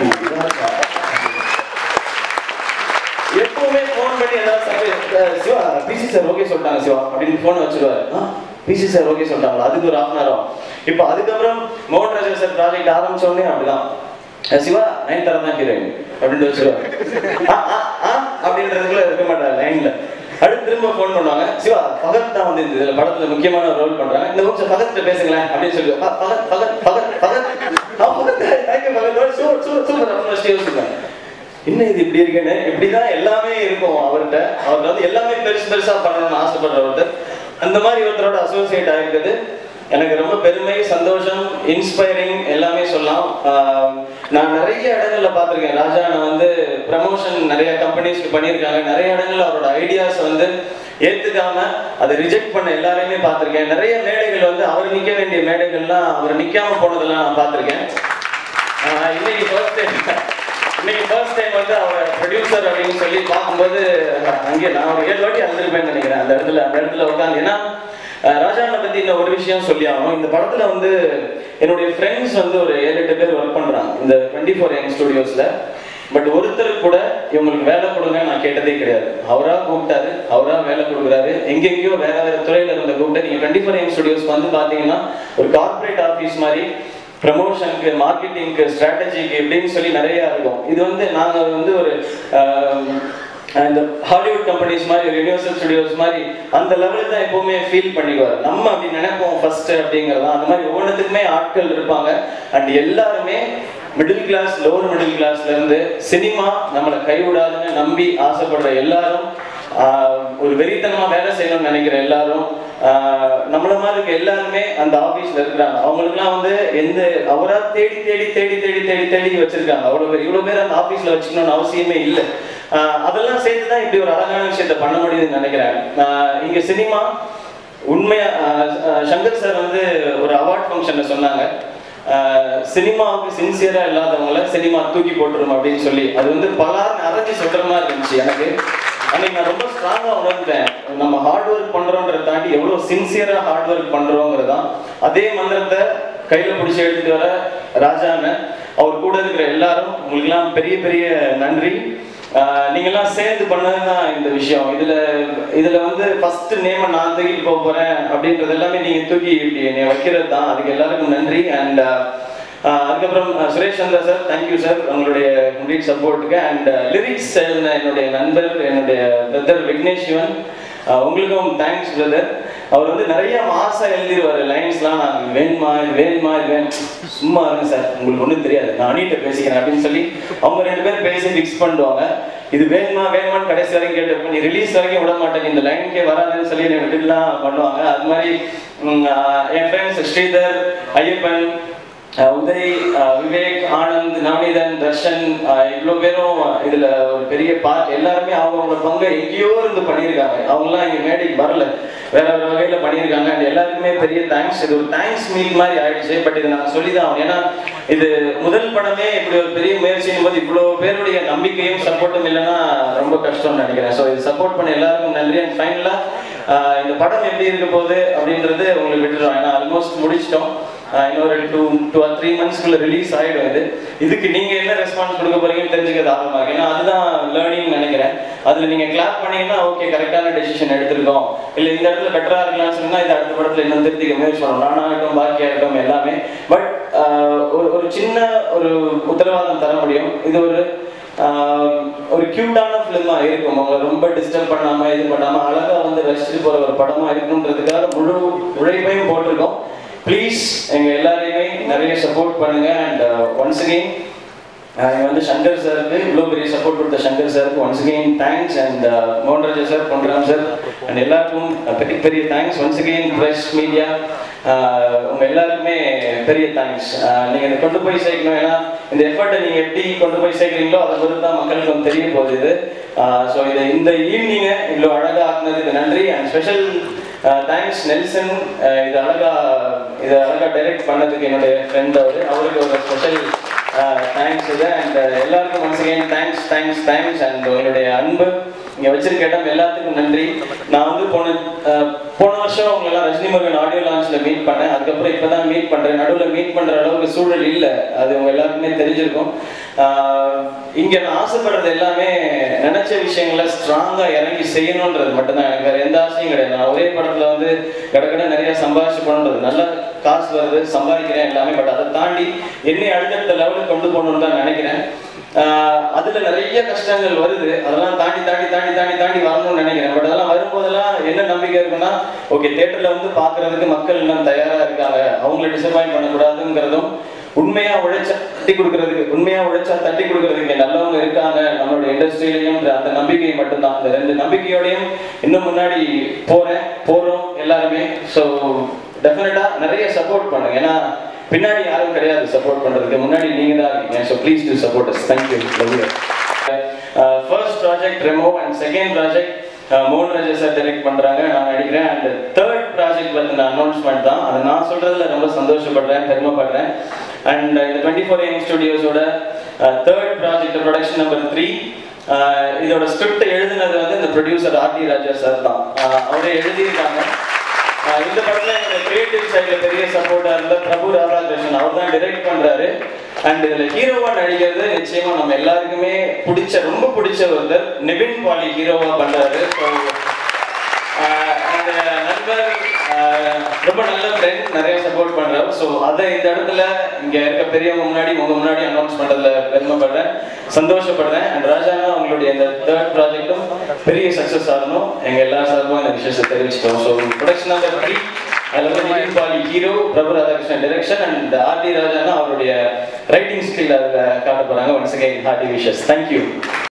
எப்பவுமே ஃபோன் பண்ணி ஏதாவது surprise, அஹ், சிவா பிசி சார் ஓகே சொல்லிட்டாங்க சிவா அப்படின்னு ஃபோன் வச்சிருவாரு பிசி சார் ஓகே சொல்லிட்டாங்களா அதுக்கு ஒரு ஹாஃப் அன் ஹவர் இப்போ அதுக்கப்புறம் மோகன் ராஜா சார் ப்ராஜெக்ட் ஆரம்பிச்ச உடனே அப்படிதான் அஹ், சிவா நைன் தரம் தான் ஹீரோயின் அப்படின்னு வச்சிருவாரு ஆ, ஆ, ஆ அப்படின்றதுக்குள்ள இருக்க மாட்டாரு லைன்ல அடுத்து திரும்ப ஃபோன் பண்ணுவாங்க சிவா பகத் தான் வந்து இந்த இதுல படத்துல முக்கியமான ரோல் பண்றாங்க இந்த நிமிஷம் பகத் பேசுங்களேன் அப்படின்னு சொல்லி "ப- பகத் பகத் பகத் பகத் ஆ, Bhagath thank you Bhagath super super super அப்படின்னு ஃபர்ஸ்ட் யோசிப்பேன் என்ன இது இப்படி இருக்குன்னு இப்படிதான் எல்லாமே இருக்கும் அவர்கிட்ட அவர் வந்து எல்லாமே பெருசு பெருசா பண்ணணும்னு ஆசைப்படுற ஒருத்தர் அந்த மாதிரி ஒருத்தரோட அசோசியேட் ஆயிருக்குது எனக்கு ரொம்ப பெருமை சந்தோஷம் இன்ஸ்பைரிங் எல்லாமே சொல்லலாம் ஆஹ் நான் நிறைய இடங்கள்ல பார்த்திருக்கேன் ராஜா நான் வந்து ப்ரமோஷன் நிறைய கம்பெனிஸ்க்கு பண்ணியிருக்காங்க நிறைய இடங்கள்ல அவரோட ஐடியாஸ் வந்து ஏத்துக்காம அதை ரிஜெக்ட் பண்ண எல்லாரையுமே பார்த்திருக்கேன் நிறைய மேடைகள் வந்து அவர் நிக்க வேண்டிய மேடைகள்லாம் அவர் நிக்காம போனதெல்லாம் நான் பார்த்திருக்கேன் ஆஹ் இன்னைக்கு ஃபர்ஸ்ட் டைம் இன்னைக்கு ஃபர்ஸ்ட் டைம் வந்து அவர் ப்ரொடியூசர் அப்படின்னு சொல்லி பார்க்கும்போது அங்கே நான் ஒரு ஏழு வாட்டி அழுந்திருப்பேன்னு நினைக்கிறேன் அந்த இடத்துல அந்த இடத்துல உட்காந்து ஏன்னா அஹ் ராஜாண்ணை பத்தி இன்னும் ஒரு விஷயம் சொல்லி ஆகணும் இந்த படத்துல வந்து என்னுடைய ஃப்ரெண்ட்ஸ் வந்து ஒரு ஏழு எட்டு பேர் ஒர்க் பண்றாங்க இந்த டுவெண்ட்டி ஃபோர் எம் ஸ்டுடியோஸ்ல பட் ஒருத்தருக்கு கூட இவங்களுக்கு வேலை கொடுங்க நான் கேட்டதே கிடையாது அவரா கூப்பிட்டாரு அவரா வேலை கொடுக்குறாரு எங்கெங்கேயோ வேற வேற துறையில இருந்த கூப்பிட்டு நீங்க டுவெண்ட்டி ஃபோர் எம் ஸ்டுடியோஸ்க்கு வந்து பாத்தீங்கன்னா ஒரு கார்ப்பரேட் ஆஃபீஸ் மாதிரி ப்ரமோஷனுக்கு மார்க்கெட்டிங்க்கு ஸ்ட்ராட்டஜிக்கு இப்படின்னு சொல்லி நிறைய இருக்கும் இது வந்து நாங்க வந்து ஒரு ஆஹ், இந்த ஹாலிவுட் கம்பெனிஸ் மாதிரி ஒரு யூனிவர்சல் ஸ்டுடியோஸ் மாதிரி அந்த லெவலில் தான் எப்பவுமே ஃபீல் பண்ணிக்குவார் நம்ம அப்படி நினைப்போம் ஃபர்ஸ்ட் அப்படிங்கிறது அந்த மாதிரி ஒவ்வொன்றுத்துக்குமே ஆட்கள் இருப்பாங்க அண்ட் எல்லாருமே மிடில் கிளாஸ் லோவர் மிடில் கிளாஸ்ல இருந்து சினிமா நம்மளை கைவிடாதுன்னு நம்பி ஆசைப்படுற எல்லாரும் ஆஹ், ஒரு வெறித்தனமா வேலை செய்யணும்னு நினைக்கிற எல்லாரும் ஆஹ், நம்மள மாதிரி இருக்க எல்லாருமே அந்த ஆபீஸ்ல இருக்கிறாங்க அவங்களுக்குலாம் வந்து எந்த அவரா தேடி தேடி தேடி தேடி தேடி தேடி வச்சிருக்காங்க அவ்வளவு பேர் இவ்வளவு பேர் அந்த ஆபீஸ்ல வச்சுக்கணும்னு அவசியமே இல்லை ஆஹ், அதெல்லாம் சேர்த்து தான் இப்படி ஒரு அழகான விஷயத்த பண்ண முடியுதுன்னு நினைக்கிறேன் ஆஹ், இங்க சினிமா உண்மையா ஆஹ், ஆஹ், சங்கர் சார் வந்து ஒரு அவார்ட் ஃபங்க்ஷன்ல சொன்னாங்க ஆஹ், சினிமாவுக்கு சின்சியரா இல்லாதவங்கள சினிமா தூக்கி போட்டுரும் அப்படின்னு சொல்லி அது வந்து பலார் அரைஞ்சி சொல்ற மாதிரி இருந்துச்சு எனக்கு அன்னைக்கு நான் ரொம்ப ஸ்ட்ராங்கா உணர்ந்தேன் நம்ம ஹார்ட் ஒர்க் பண்றோன்றதை தாண்டி எவ்வளவு சின்சியரா ஹார்ட் ஒர்க் பண்றோங்கிறதான் அதே மந்திரத்தை கையில பிடிச்சி எடுத்துட்டு வர ராஜான்னு அவர் கூட இருக்கிற எல்லாரும் உங்களுக்கெல்லாம் பெரிய பெரிய நன்றி ஆஹ் நீங்கெல்லாம் சேர்ந்து பண்ணதுதான் இந்த விஷயம் இதுல இதுல வந்து ஃபர்ஸ்ட் நேம நான் தூக்கிட்டு போக போறேன் அப்படின்றது எல்லாமே நீங்க தூக்கி இப்படி என்னை வைக்கிறது தான் அதுக்கு எல்லாருக்கும் நன்றி அண்ட் அதுக்கப்புறம் அஹ், Suresh Chandra sir thank you sir உங்களுடைய கம்ப்ளீட் சப்போர்ட்டுக்கு அண்ட் லிரிக்ஸ் எழுதின என்னுடைய நண்பர் என்னுடைய பிரதர் விக்னேஷ் சிவன் அஹ், உங்களுக்கும் தேங்க்ஸ் பிரதர் அவர் வந்து நிறைய மாசா எழுதிடுவார் லைன்ஸ்லாம் நான் வேணுமா இது வேணுமா இது வேணும் சும்மா இருங்க சார் உங்களுக்கு ஒன்றும் தெரியாது நான் அனிட்ட பேசிக்கிறேன் அப்படின்னு சொல்லி அவங்க ரெண்டு பேரும் பேசி ஃபிக்ஸ் பண்ணுவாங்க இது வேணுமா வேணுமான்னு கடைசி வரைக்கும் கேட்டு நீ ரிலீஸ் வரைக்கும் விட மாட்டேன் இந்த லைனுக்கே வராதுன்னு சொல்லி என்னை விட்டுலாம் பண்ணுவாங்க அது மாதிரி உம், ஆஹ், என் ஃப்ரெண்ட்ஸ் ஸ்ரீதர் ஐயப்பன் அஹ் உதய் அஹ் விவேக் ஆனந்த் நவநீதன் தர்ஷன் அஹ் இவ்வளவு பேரும் இதுல ஒரு பெரிய பார்ட் எல்லாருமே அவங்களோட பங்கை எங்கேயோ இருந்து பண்ணியிருக்காங்க அவங்கலாம் இங்க மேடைக்கு வரல வேற வேற வகையில பண்ணியிருக்காங்க and எல்லாருக்குமே பெரிய தேங்க்ஸ் இது ஒரு தேங்க்ஸ் மீட் மாதிரி ஆயிடுச்சு பட் இது நான் சொல்லிதான் ஆகணும் ஏன்னா இது முதல் படமே இப்படி ஒரு பெரிய முயற்சியும் போது இவ்வளவு பேருடைய நம்பிக்கையும் சப்போர்ட்டும் இல்லைன்னா ரொம்ப கஷ்டம்னு நினைக்கிறேன் ஸோ இது சப்போர்ட் பண்ண எல்லாருக்கும் நன்றி அண்ட் ஃபைனலா இந்த படம் எப்படி இருக்க போகுது அப்படின்றது உங்களுக்கு விட்டுருவோம் ஏன்னா ஆல்மோஸ்ட் முடிச்சிட்டோம் ஆஹ் இன்னொரு டூ டூ ஆர் த்ரீ மந்த்ஸ்க்குள்ள ரிலீஸ் ஆயிடும் இது இதுக்கு நீங்க என்ன ரெஸ்பான்ஸ் கொடுக்க போறீங்கன்னு தெரிஞ்சுக்கிறது ஆர்வமா இருக்கு ஏன்னா அதுதான் லேர்னிங் நினைக்கிறேன் அதுல நீங்க கிளாப் பண்ணீங்கன்னா ஓகே கரெக்டான டெசிஷன் எடுத்திருக்கோம் இல்ல இந்த இடத்துல பெட்டரா இருக்கலாம்னு சொன்னா இது அடுத்த படத்துல இன்னும் திருத்திக்க முயற்சி பண்ணணும் நானாகட்டும் பாக்கியா இருக்கட்டும் எல்லாமே பட் ஒரு ஒரு சின்ன ஒரு உத்தரவாதம் தர முடியும் இது ஒரு ஆஹ் ஒரு கியூட்டான ஃபிலிமா இருக்கும் உங்களை ரொம்ப டிஸ்டர்ப் பண்ணாம இது பண்ணாம அழகா வந்து ரசிச்சுட்டு போற ஒரு படமா இருக்கணுன்றதுக்காக முழு உழைப்பையும் போட்டிருக்கோம் ப்ளீஸ் எங்க எல்லாரையுமே நிறைய சப்போர்ட் பண்ணுங்க அண்ட் ஒன்ஸ் அகெயின் இங்க வந்து சங்கர் சாருக்கு இவ்வளோ பெரிய சப்போர்ட் கொடுத்த சங்கர் சாருக்கு once again thanks and Mohanraja sir Ponram sir and எல்லாருக்கும் பெரிய பெரிய thanks once again press media உங்க எல்லாருக்குமே பெரிய தேங்க்ஸ் நீங்க இதை கொண்டு போய் சேர்க்கணும் ஏன்னா இந்த எஃபர்ட்டை நீங்க எப்படி கொண்டு போய் சேர்க்குறீங்களோ அதை பொறுத்து தான் மக்களுக்கு வந்து தெரிய போகுது இது ஸோ இதை இந்த ஈவினிங்கை இவ்வளோ அழகா ஆக்குனதுக்கு நன்றி அண்ட் ஸ்பெஷல் தேங்க்ஸ் நெல்சன் இது அழகா இதை அழகா டைரக்ட் பண்ணதுக்கு என்னுடைய ஃப்ரெண்ட் அவர் அவருக்கு ஒரு ஸ்பெஷல் தேங்க்ஸ் இது அண்ட் எல்லாருக்கும் once again thanks thanks thanks and உங்களுடைய அன்பு இங்க வச்சிருக்க இடம் எல்லாத்துக்கும் நன்றி நான் வந்து போன அஹ், போன வருஷம் உங்களெல்லாம் ரஜினி முருகன் ஆடியோ லான்ச்ல மீட் பண்ணேன் அதுக்கப்புறம் இப்பதான் மீட் பண்றேன் நடுவில் மீட் பண்ற அளவுக்கு சூழல் இல்லை அது உங்க எல்லாருக்குமே தெரிஞ்சிருக்கும் ஆஹ், இங்க நான் ஆசைப்படுறது எல்லாமே நினைச்ச விஷயங்களை ஸ்ட்ராங்கா இறங்கி செய்யணுன்றது மட்டும்தான் எனக்கு வேற எந்த ஆசையும் கிடையாது நான் ஒரே படத்துல வந்து கடற்கடை நிறைய சம்பாதிச்சு பண்ணுறது நல்ல காசு வருது சம்பாதிக்கிறேன் எல்லாமே பட் அதை தாண்டி என்னை அடுத்தடுத்த லெவலுக்கு கொண்டு போகணும்னு தான் நினைக்கிறேன் ஆஹ் அதுல நிறைய கஷ்டங்கள் வருது அதெல்லாம் தாண்டி தாண்டி தாண்டி தாண்டி தாண்டி வரணும்னு நினைக்கிறேன் பட் அதெல்லாம் வரும்போதெல்லாம் என்ன நம்பிக்கை இருக்குன்னா ஓகே தேட்டர்ல வந்து பாக்குறதுக்கு மக்கள் இன்னும் தயாரா இருக்காங்க அவங்கள டிசப்பாயிண்ட் பண்ணக்கூடாதுங்கிறதும் உண்மையா உழைச்சா தட்டி கொடுக்கறதுக்கு உண்மையா உழைச்சா தட்டி கொடுக்கறதுக்கு இங்க நல்லவங்க இருக்காங்க நம்மளோட இண்டஸ்ட்ரியிலையும் அந்த நம்பிக்கை மட்டும்தான் இந்த ரெண்டு நம்பிக்கையோடையும் இன்னும் முன்னாடி போறேன் போறோம் எல்லாருமே ஸோ டெஃபினட்டா நிறைய சப்போர்ட் பண்ணுங்க ஏன்னா பின்னாடி யாரும் கிடையாது சப்போர்ட் பண்றதுக்கு முன்னாடி நீங்க தான் இருக்கீங்க so please to support us thank you love you first project Remo and second project மோகன் ராஜா சார் டைரக்ட் பண்றாங்க நான் நடிக்கிறேன் அண்ட் தேர்ட் ப்ராஜெக்ட் பத்தின அனௌன்ஸ்மெண்ட் தான் அதை நான் சொல்றதுல ரொம்ப சந்தோஷப்படுறேன் பெருமைப்படுறேன் அண்ட் இந்த டுவெண்ட்டி ஃபோர் எம் ஸ்டுடியோஸோட third project production number three இதோட ஸ்கிரிப்ட் எழுதினது வந்து இந்த producer R D Raja sir தான் ஆஹ் அவரே எழுதியிருக்காங்க ஆஹ் இந்த படத்துல என்னோட கிரியேட்டிவ் சைட்ல பெரிய சப்போர்ட்டா இருந்த பிரபு ராதாகிருஷ்ணன் அவர் தான் டிரெக்ட் பண்றாரு அண்ட் இதுல ஹீரோவா நடிக்கிறது நிச்சயமா நம்ம எல்லாருக்குமே பிடிச்ச ரொம்ப பிடிச்ச ஒருத்தர் நிவின் பாலி ஹீரோவா பண்றாரு ஸோ அந்த நண்பர் ஆஹ் ரொம்ப நல்ல ஃப்ரெண்ட் நிறைய சப்போர்ட் பண்றாரு ஸோ அதை இந்த இடத்துல இங்க இருக்க பெரியவங்க முன்னாடி உங்க முன்னாடி அனௌன்ஸ் பண்றதுல பெருமைப்படுறேன் சந்தோஷப்படுறேன் அண்ட் ராஜானா உங்களுடைய இந்த தேர்ட் ப்ராஜெக்டும் பெரிய சக்சஸ் ஆகணும் எங்க எல்லா சார்பும் இந்த விஷயத்தை தெரிவிச்சிட்டோம் ஸோ ப்ரொடக்ஷன் நம்பர் த்ரீ அதில் வந்து Nithin Pali hero Prabhu Radhakrishnan direction and RD ராஜானா அவருடைய ரைட்டிங் ஸ்கில் அதில் காட்ட போறாங்க once again hearty wishes thank you